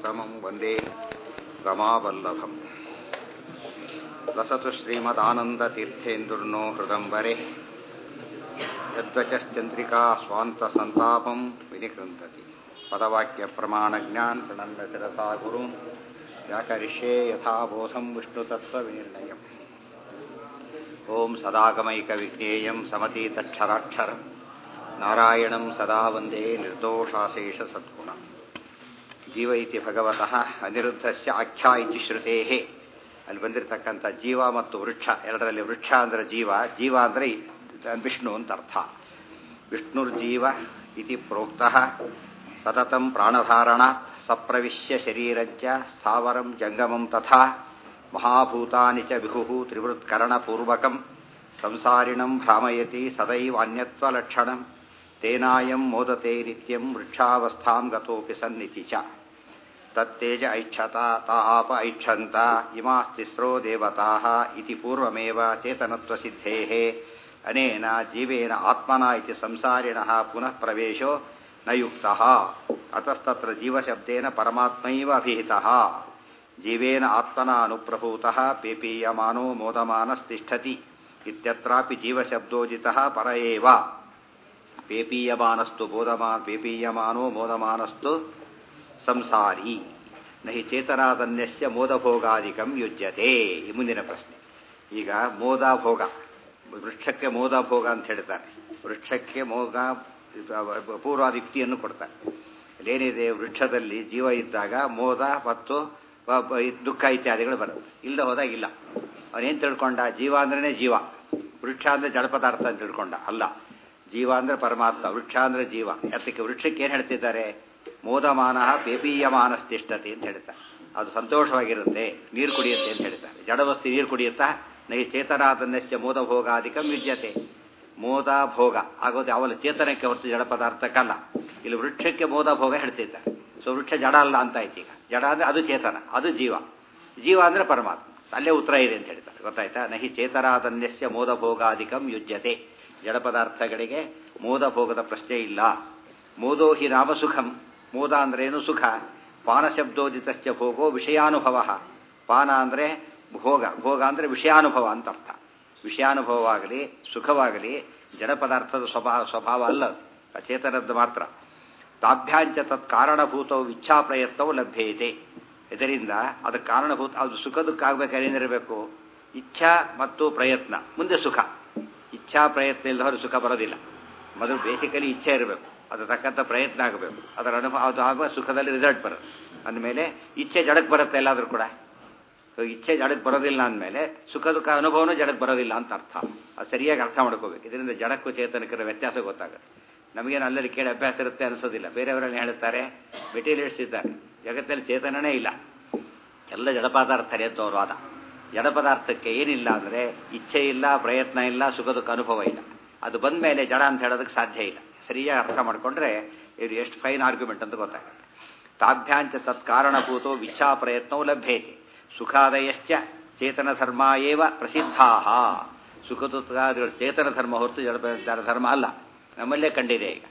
ಪ್ರಿಯತಮಂ ವಂದೇ ರಮಾವಲ್ಲಭಂ ಲಸತು ಶ್ರೀಮದಾನಂದತೀರ್ಥೇಂದುರ್ನೋ ಹೃದಂಬರೆ ಯದ್ವಚಶ್ಚಂದ್ರಿಕಾ ಸ್ವಾಂತಸಂತಾಪಂ ವಿನಿಕೃಂತತಿ ಪದವಾಕ್ಯ ಪ್ರಮಾಣಜ್ಞಾನ್ ಪ್ರಣಮ್ಯ ಶಿರಸಾ ಗುರು ವ್ಯಾಕರಿಷ್ಯೇ ಯಥಾಬೋಧಂ ವಿಷ್ಣುತತ್ವವಿನಿರ್ಣಯಂ ಓಂ ಸದಾಗಮೈಕವಿಜ್ಞೇಯಂ ಸಮತೀತಕ್ಷರಾಕ್ಷರಂ ನಾರಾಯಣಂ ಸದಾ ವಂದೇ ನಿರ್ದೋಷಾಶೇಷ ಸದ್ಗುಣ ಜೀವ ಇತಿ ಭಗವತಃ ಅನಿರುದ್ಧಸ್ಯ ಆಖ್ಯಾ ಇತಿ ಶ್ರುತೇ ಅಲ್ಲಿ ಬಂದಿರತಕ್ಕಂಥ ಜೀವ ಮತ್ತು ವೃಕ್ಷ ಎರಡರಲ್ಲಿ ವೃಕ್ಷ ಅಂದರೆ ಜೀವ ಜೀವ ಅಂದರೆ ವಿಷ್ಣು ಅಂತ ಅರ್ಥ ವಿಷ್ಣುರ್ಜೀವ ಇತಿ ಪ್ರೋಕ್ತಃ ಸತತಂ ಪ್ರಾಣಧಾರಣಾತ್ ಸಪ್ರವಿಶ್ಯ ಶರೀರಜ್ಜ ಸ್ಥಾವರಂ ಜಂಗಮಂ ತಥಾ ಮಹಾಭೂತಾನಿ ಚ ವಿಹು ತ್ರಿವೃತ್ಕರಣಪೂರ್ವಕಂ ಸಂಸಾರಿಣಂ ಭ್ರಾಮಯತಿ ಸದೈವ ಅನ್ಯತ್ವಲಕ್ಷಣಂ ತೇನಾಯಂ ಮೋದತೆ ನಿತ್ಯಂ ವೃಕ್ಷಾವಸ್ಥಾಂ ಗತೋಪಿ ಸನ್ನಿತಿ ಚ ತತ್ತೇಜ ಐಕ್ಷತ ತಾ ಆಪ ಐಕ್ಷಂತ ಇಮಾಸ್ತಿಸ್ರೋ ದೇವತಾಃ ಇತಿ ಪೂರ್ವಮೇವ ಚೇತನತ್ವಸಿದ್ಧೇಃ ಅನೇನ ಜೀವೇನ ಆತ್ಮನ ಇತಿ ಸಂಸಾರಿಣಃ ಪುನಃ ಪ್ರವೇಶೋ ನ ಯುಕ್ತಃ ಅತಸ್ತತ್ರ ಜೀವಶಬ್ದೇನ ಪರಮಾತ್ಮೈವ ಅಭಿಹಿತಃ ಜೀವೇನ ಆತ್ಮನ ಅನುಪ್ರಭೂತಃ ಪೇಪೀಯಮಾನೋ ಮೋದಮಾನಸ್ತಿಷ್ಠತಿ ಇತ್ಯತ್ರಾಪಿ ಜೀವಶಬ್ದೋಜಿತಃ ಪರ ಏವ ಪೇಪೀಯಮಾನಸ್ತು ಬೋಧಮಾ ಪೇಪೀಯಮಾನೋ ಮೋದಮಾನಸ್ತು ಸಂಸಾರಿ ನಹಿ ಚೇತನಾದನ್ಯಸ್ಯ ಮೋದಭೋಗಾದಿಕಂ ಯುಜ್ಯತೆ ಈ ಮುಂದಿನ ಪ್ರಶ್ನೆ ಈಗ ಮೋದ ಭೋಗ ವೃಕ್ಷಕ್ಕೆ ಮೋದ ಭೋಗ ಅಂತ ಹೇಳ್ತಾರೆ ವೃಕ್ಷಕ್ಕೆ ಮೋಗ ಪೂರ್ವಾದಿ ಯುಕ್ತಿಯನ್ನು ಕೊಡ್ತಾರೆ ಅಲ್ಲೇನಿದೆ ವೃಕ್ಷದಲ್ಲಿ ಜೀವ ಇದ್ದಾಗ ಮೋದ ಮತ್ತು ದುಃಖ ಇತ್ಯಾದಿಗಳು ಬರುತ್ತೆ ಇಲ್ಲದೆ ಹೋದಾಗ ಇಲ್ಲ ಅವನೇನು ತಿಳ್ಕೊಂಡ ಜೀವ ಅಂದ್ರೇ ಜೀವ ವೃಕ್ಷ ಅಂದರೆ ಜಡ ಪದಾರ್ಥ ಅಂತ ತಿಳ್ಕೊಂಡ ಅಲ್ಲ ಜೀವ ಅಂದರೆ ಪರಮಾತ್ಮ ವೃಕ್ಷ ಅಂದರೆ ಜೀವ ಅದಕ್ಕೆ ವೃಕ್ಷಕ್ಕೆ ಏನು ಹೇಳ್ತಿದ್ದಾರೆ ಮೋದಮಾನ ಪೇಪೀಯಮಾನಸ್ತಿಷ್ಠತೆ ಅಂತ ಹೇಳ್ತಾರೆ ಅದು ಸಂತೋಷವಾಗಿರುತ್ತೆ ನೀರು ಕುಡಿಯುತ್ತೆ ಅಂತ ಹೇಳ್ತಾರೆ ಜಡವಸ್ತಿ ನೀರು ಕುಡಿಯುತ್ತಾ ನೈ ಚೇತನಾದನ್ಯಸ್ಯ ಮೋದ ಭೋಗಾಧಿಕಂ ಯುಜ್ಯತೆ ಮೋದ ಭೋಗ ಆಗೋದು ಅವಲ ಚೇತನಕ್ಕೆ ಹೊರತು ಜಡ ಪದಾರ್ಥಕ್ಕಲ್ಲ ಇಲ್ಲಿ ವೃಕ್ಷಕ್ಕೆ ಮೋದ ಭೋಗ ಹೇಳ್ತಿದ್ದಾರೆ ಸೊ ವೃಕ್ಷ ಜಡ ಅಲ್ಲ ಅಂತ ಆಯ್ತು ಈಗ ಜಡ ಅಂದರೆ ಅದು ಚೇತನ ಅದು ಜೀವ ಜೀವ ಅಂದರೆ ಪರಮಾತ್ಮ ಅಲ್ಲೇ ಉತ್ತರ ಇದೆ ಅಂತ ಹೇಳ್ತಾರೆ ಗೊತ್ತಾಯ್ತಾ ನಹಿ ಚೇತನಾದನ್ಯಸ್ಯ ಮೋದ ಭೋಗಾಧಿಕಂ ಯುಜ್ಯತೆ ಜಡ ಪದಾರ್ಥಗಳಿಗೆ ಮೋದ ಭೋಗದ ಪ್ರಶ್ನೆ ಇಲ್ಲ ಮೋದೋ ಹಿ ನಾಮ ಸುಖಂ ಮೋದ ಅಂದ್ರೇನು ಸುಖ ಪಾನಶಬ್ದೋದಿತಶ್ಚ ಭೋಗೋ ವಿಷಯಾನುಭವ ಪಾನ ಅಂದರೆ ಭೋಗ ಭೋಗ ಅಂದರೆ ವಿಷಯಾನುಭವ ಅಂತ ಅರ್ಥ ವಿಷಯಾನುಭವವಾಗಲಿ ಸುಖವಾಗಲಿ ಜಡ ಪದಾರ್ಥದ ಸ್ವಭಾವ ಸ್ವಭಾವ ಅಲ್ಲ ಚೇತನದ್ದು ಮಾತ್ರ ತಾಭ್ಯಾಂಚ ತತ್ ಕಾರಣಭೂತವು ಇಚ್ಛಾ ಪ್ರಯತ್ನವು ಲಭ್ಯ ಇದೆ ಇದರಿಂದ ಅದಕ್ಕೆ ಕಾರಣಭೂತ ಅದು ಸುಖದಕ್ಕಾಗಬೇಕಾದ್ರೆ ಏನಿರಬೇಕು ಇಚ್ಛಾ ಮತ್ತು ಪ್ರಯತ್ನ ಮುಂದೆ ಸುಖ ಇಚ್ಛಾ ಪ್ರಯತ್ನ ಇಲ್ಲದವರು ಸುಖ ಬರೋದಿಲ್ಲ ಮೊದಲು ಬೇಸಿಕಲಿ ಇಚ್ಛೆ ಇರಬೇಕು ಅದು ತಕ್ಕಂಥ ಪ್ರಯತ್ನ ಆಗಬೇಕು ಅದರ ಅನುಭವ ಅದು ಆಗುವ ಸುಖದಲ್ಲಿ ರಿಸಲ್ಟ್ ಬರುತ್ತೆ ಅಂದಮೇಲೆ ಇಚ್ಛೆ ಜಡಕ್ಕೆ ಬರುತ್ತೆ ಎಲ್ಲಾದರೂ ಕೂಡ ಇಚ್ಛೆ ಜಡಕ್ಕೆ ಬರೋದಿಲ್ಲ ಅಂದಮೇಲೆ ಸುಖ ದುಃಖ ಅನುಭವನೂ ಜಡಕ್ಕೆ ಬರೋದಿಲ್ಲ ಅಂತ ಅರ್ಥ ಅದು ಸರಿಯಾಗಿ ಅರ್ಥ ಮಾಡ್ಕೋಬೇಕು ಇದರಿಂದ ಜಡಕ್ಕೂ ಚೇತನಕ್ಕರ ವ್ಯತ್ಯಾಸ ಗೊತ್ತಾಗುತ್ತೆ ನಮಗೇನು ಅಲ್ಲಲ್ಲಿ ಕೇಳಿ ಅಭ್ಯಾಸ ಇರುತ್ತೆ ಅನಿಸೋದಿಲ್ಲ ಬೇರೆಯವರಲ್ಲಿ ಹೇಳ್ತಾರೆ ಮೆಟೀರಿಯಲ್ಸ್ ಇದ್ದಾರೆ ಜಗತ್ತಲ್ಲಿ ಚೇತನನೇ ಇಲ್ಲ ಎಲ್ಲ ಜಡ ಪದಾರ್ಥನೇ ಅಂತ ಅವ್ರ ವಾದ ಜಡ ಪದಾರ್ಥಕ್ಕೆ ಏನಿಲ್ಲ ಅಂದರೆ ಇಚ್ಛೆ ಇಲ್ಲ ಪ್ರಯತ್ನ ಇಲ್ಲ ಸುಖ ದುಃಖ ಅನುಭವ ಇಲ್ಲ ಅದು ಬಂದ ಮೇಲೆ ಜಡ ಅಂತ ಹೇಳೋದಕ್ಕೆ ಸಾಧ್ಯ ಇಲ್ಲ ಸರಿಯಾಗಿ ಅರ್ಥ ಮಾಡಿಕೊಂಡ್ರೆ ಇದು ಎಷ್ಟು ಫೈನ್ ಆರ್ಗ್ಯುಮೆಂಟ್ ಅಂತ ಗೊತ್ತಾಗುತ್ತೆ ತಾಭ್ಯಾಂಚ ತತ್ಕಾರಣಭೂತೋ ವಿಚ್ಛಾ ಪ್ರಯತ್ನವು ಲಭ್ಯತೆ ಸುಖಾದಯಶ್ಚ ಚೇತನ ಧರ್ಮ ಏವ ಪ್ರಸಿದ್ಧಾ ಸುಖ ದುಃಖಾದಿಗಳು ಚೇತನ ಧರ್ಮ ಹೊರತು ಜಡ ಧರ್ಮ ಅಲ್ಲ ನಮ್ಮಲ್ಲೇ ಕಂಡಿದೆ ಈಗ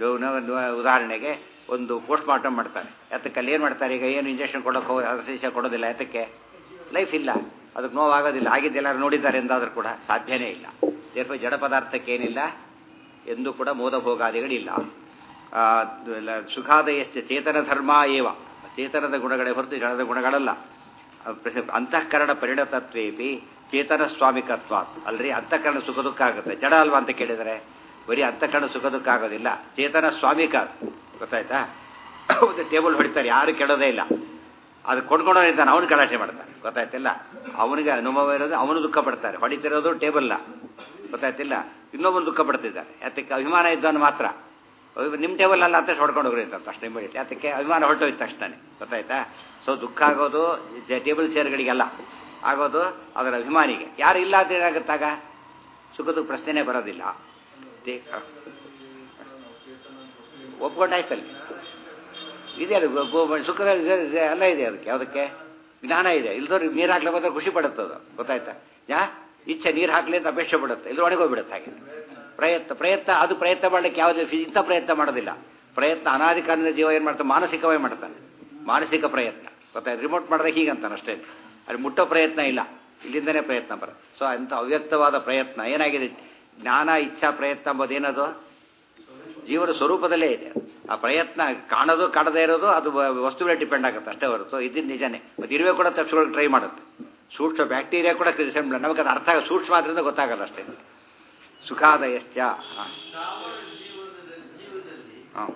ಉದಾಹರಣೆಗೆ ಒಂದು ಪೋಸ್ಟ್ ಮಾರ್ಟಮ್ ಮಾಡ್ತಾರೆ ಅದಕ್ಕೆ ಅಲ್ಲಿ ಏನು ಮಾಡ್ತಾರೆ ಈಗ ಏನು ಇಂಜೆಕ್ಷನ್ ಕೊಡೋಕೆ ಹೋಗಿ ಅನಸ್ತೇಷ ಕೊಡೋದಿಲ್ಲ ಅದಕ್ಕೆ ಲೈಫ್ ಇಲ್ಲ ಅದಕ್ಕೆ ನೋವಾಗೋದಿಲ್ಲ ಆಗಿದ್ದೆಲ್ಲರೂ ನೋಡಿದ್ದಾರೆ ಎಂದಾದರೂ ಕೂಡ ಸಾಧ್ಯನೇ ಇಲ್ಲ ದೇರ್ಫ ಜಡ ಪದಾರ್ಥಕ್ಕೆ ಏನಿಲ್ಲ ಎಂದು ಕೂಡ ಮೋದ ಭೋಗಾದಿಗಳಿಲ್ಲ ಸುಖಾದಯಶ್ಚ ಚೇತನ ಧರ್ಮ ಏವ ಚೇತನದ ಗುಣಗಳೇ ಹೊರತು ಜಡದ ಗುಣಗಳಲ್ಲ ಅಂತಃಕರಣ ಪರಿಣತತ್ವೇಪಿ ಚೇತನ ಸ್ವಾಮಿಕತ್ವ ಅಲ್ರಿ ಅಂತಃಕರಣ ಸುಖ ದುಃಖ ಆಗುತ್ತೆ ಜಡ ಅಲ್ವಾ ಅಂತ ಕೇಳಿದರೆ ಬರೀ ಅಂತಃಕರಣ ಸುಖ ದುಃಖ ಆಗೋದಿಲ್ಲ ಚೇತನ ಸ್ವಾಮಿಕ ಗೊತ್ತಾಯ್ತಾ ಟೇಬಲ್ ಹೊಡಿತಾರೆ ಯಾರು ಕೆಡೋದೇ ಇಲ್ಲ ಅದು ಕೊಂಡ್ಕೊಂಡೋ ಇರ್ತಾನೆ ಅವನು ಗಲಾಟೆ ಮಾಡ್ತಾನೆ ಗೊತ್ತಾಯ್ತಿಲ್ಲ ಅವನಿಗೆ ಅನುಭವ ಇರೋದು ಅವನು ದುಃಖ ಪಡ್ತಾರೆ ಹೊಡಿತಿರೋದು ಟೇಬಲ್ಲ ಗೊತ್ತಾಯ್ತಿಲ್ಲ ಇನ್ನೊಬ್ಬನು ದುಃಖ ಪಡ್ತಿದ್ದಾನೆ ಅದಕ್ಕೆ ಅಭಿಮಾನ ಇದ್ದವನು ಮಾತ್ರ ನಿಮ್ಮ ಟೇಬಲ್ ಅಲ್ಲ ಅಂತ ಹೊಡ್ಕೊಂಡು ಹೋಗ್ರಿ ಅಂತ ತಕ್ಷಣ ಇಮಿಡಿಯೇಟ್ಲಿ ಅದಕ್ಕೆ ಅಭಿಮಾನ ಹೊರಟೋಯ್ತು ತಕ್ಷಣ ಗೊತ್ತಾಯ್ತಾ ಸೊ ದುಃಖ ಆಗೋದು ಟೇಬಲ್ ಚೇರ್ಗಳಿಗೆಲ್ಲ ಆಗೋದು ಅದರ ಅಭಿಮಾನಿಗೆ ಯಾರು ಇಲ್ಲ ಅಂತ ಏನಾಗುತ್ತಾಗ ಸುಖದ ಪ್ರಶ್ನೆನೇ ಬರೋದಿಲ್ಲ ಒಪ್ಕೊಂಡಾಯ್ತಲ್ಲಿ ಇದೆ ಅದು ಸುಖದ ಎಲ್ಲ ಇದೆ ಅದಕ್ಕೆ ಯಾವುದಕ್ಕೆ ಜ್ಞಾನ ಇದೆ ಇಲ್ದವ್ರು ನೀರು ಹಾಕ್ಲಿಕ್ಕೆ ಬಂದ್ರೆ ಖುಷಿ ಪಡುತ್ತದು ಗೊತ್ತಾಯ್ತಾ ಯಾ ಇಚ್ಛೆ ನೀರು ಹಾಕ್ಲಿ ಅಂತ ಅಪೇಕ್ಷೆ ಪಡುತ್ತೆ ಇಲ್ಲಿ ಒಣಗೋಗ್ಬಿಡುತ್ತೆ ಹಾಗೆ ಪ್ರಯತ್ನ ಪ್ರಯತ್ನ ಅದು ಪ್ರಯತ್ನ ಮಾಡಲಿಕ್ಕೆ ಯಾವುದೇ ಇಂಥ ಪ್ರಯತ್ನ ಮಾಡೋದಿಲ್ಲ ಪ್ರಯತ್ನ ಅನಾದಿ ಕಾಲದ ಜೀವ ಏನು ಮಾಡ್ತಾನೆ ಮಾನಸಿಕವಾಗಿ ಮಾಡ್ತಾನೆ ಮಾನಸಿಕ ಪ್ರಯತ್ನ ಗೊತ್ತಾಯ್ತು ರಿಮೋಟ್ ಮಾಡಿದ್ರೆ ಹೀಗಂತಾನೆ ಅಷ್ಟೇ ಅಲ್ಲಿ ಮುಟ್ಟೋ ಪ್ರಯತ್ನ ಇಲ್ಲ ಇಲ್ಲಿಂದನೇ ಪ್ರಯತ್ನ ಬರ ಸೊ ಅಂಥ ಅವ್ಯಕ್ತವಾದ ಪ್ರಯತ್ನ ಏನಾಗಿದೆ ಜ್ಞಾನ ಇಚ್ಛಾ ಪ್ರಯತ್ನ ಎಂಬುದೇನದು ಜೀವನ ಸ್ವರೂಪದಲ್ಲೇ ಇದೆ ಆ ಪ್ರಯತ್ನ ಕಾಣೋದು ಕಾಣದೇ ಇರೋದು ಅದು ವಸ್ತು ಮೇಲೆ ಡಿಪೆಂಡ್ ಆಗುತ್ತೆ ಅಷ್ಟೇ ಹೊರತು ಇದು ನಿಜನೇ ಮತ್ತು ಇರುವೆ ಕೂಡ ತಪ್ಪಿಸ್ಕೊಳ್ಳೋಕೆ ಟ್ರೈ ಮಾಡುತ್ತೆ ಸೂಕ್ಷ್ಮ ಬ್ಯಾಕ್ಟೀರಿಯಾ ಕೂಡ ರಿಸೆಂಬ್ಲ ನಮಗೆ ಅದು ಅರ್ಥ ಆಗ ಸೂಕ್ಷ್ಮ ಆದ್ರಿಂದ ಗೊತ್ತಾಗಲ್ಲ ಅಷ್ಟೇ ಸುಖಾದಯಶ್ಚ ಹಾಂ ಹಾಂ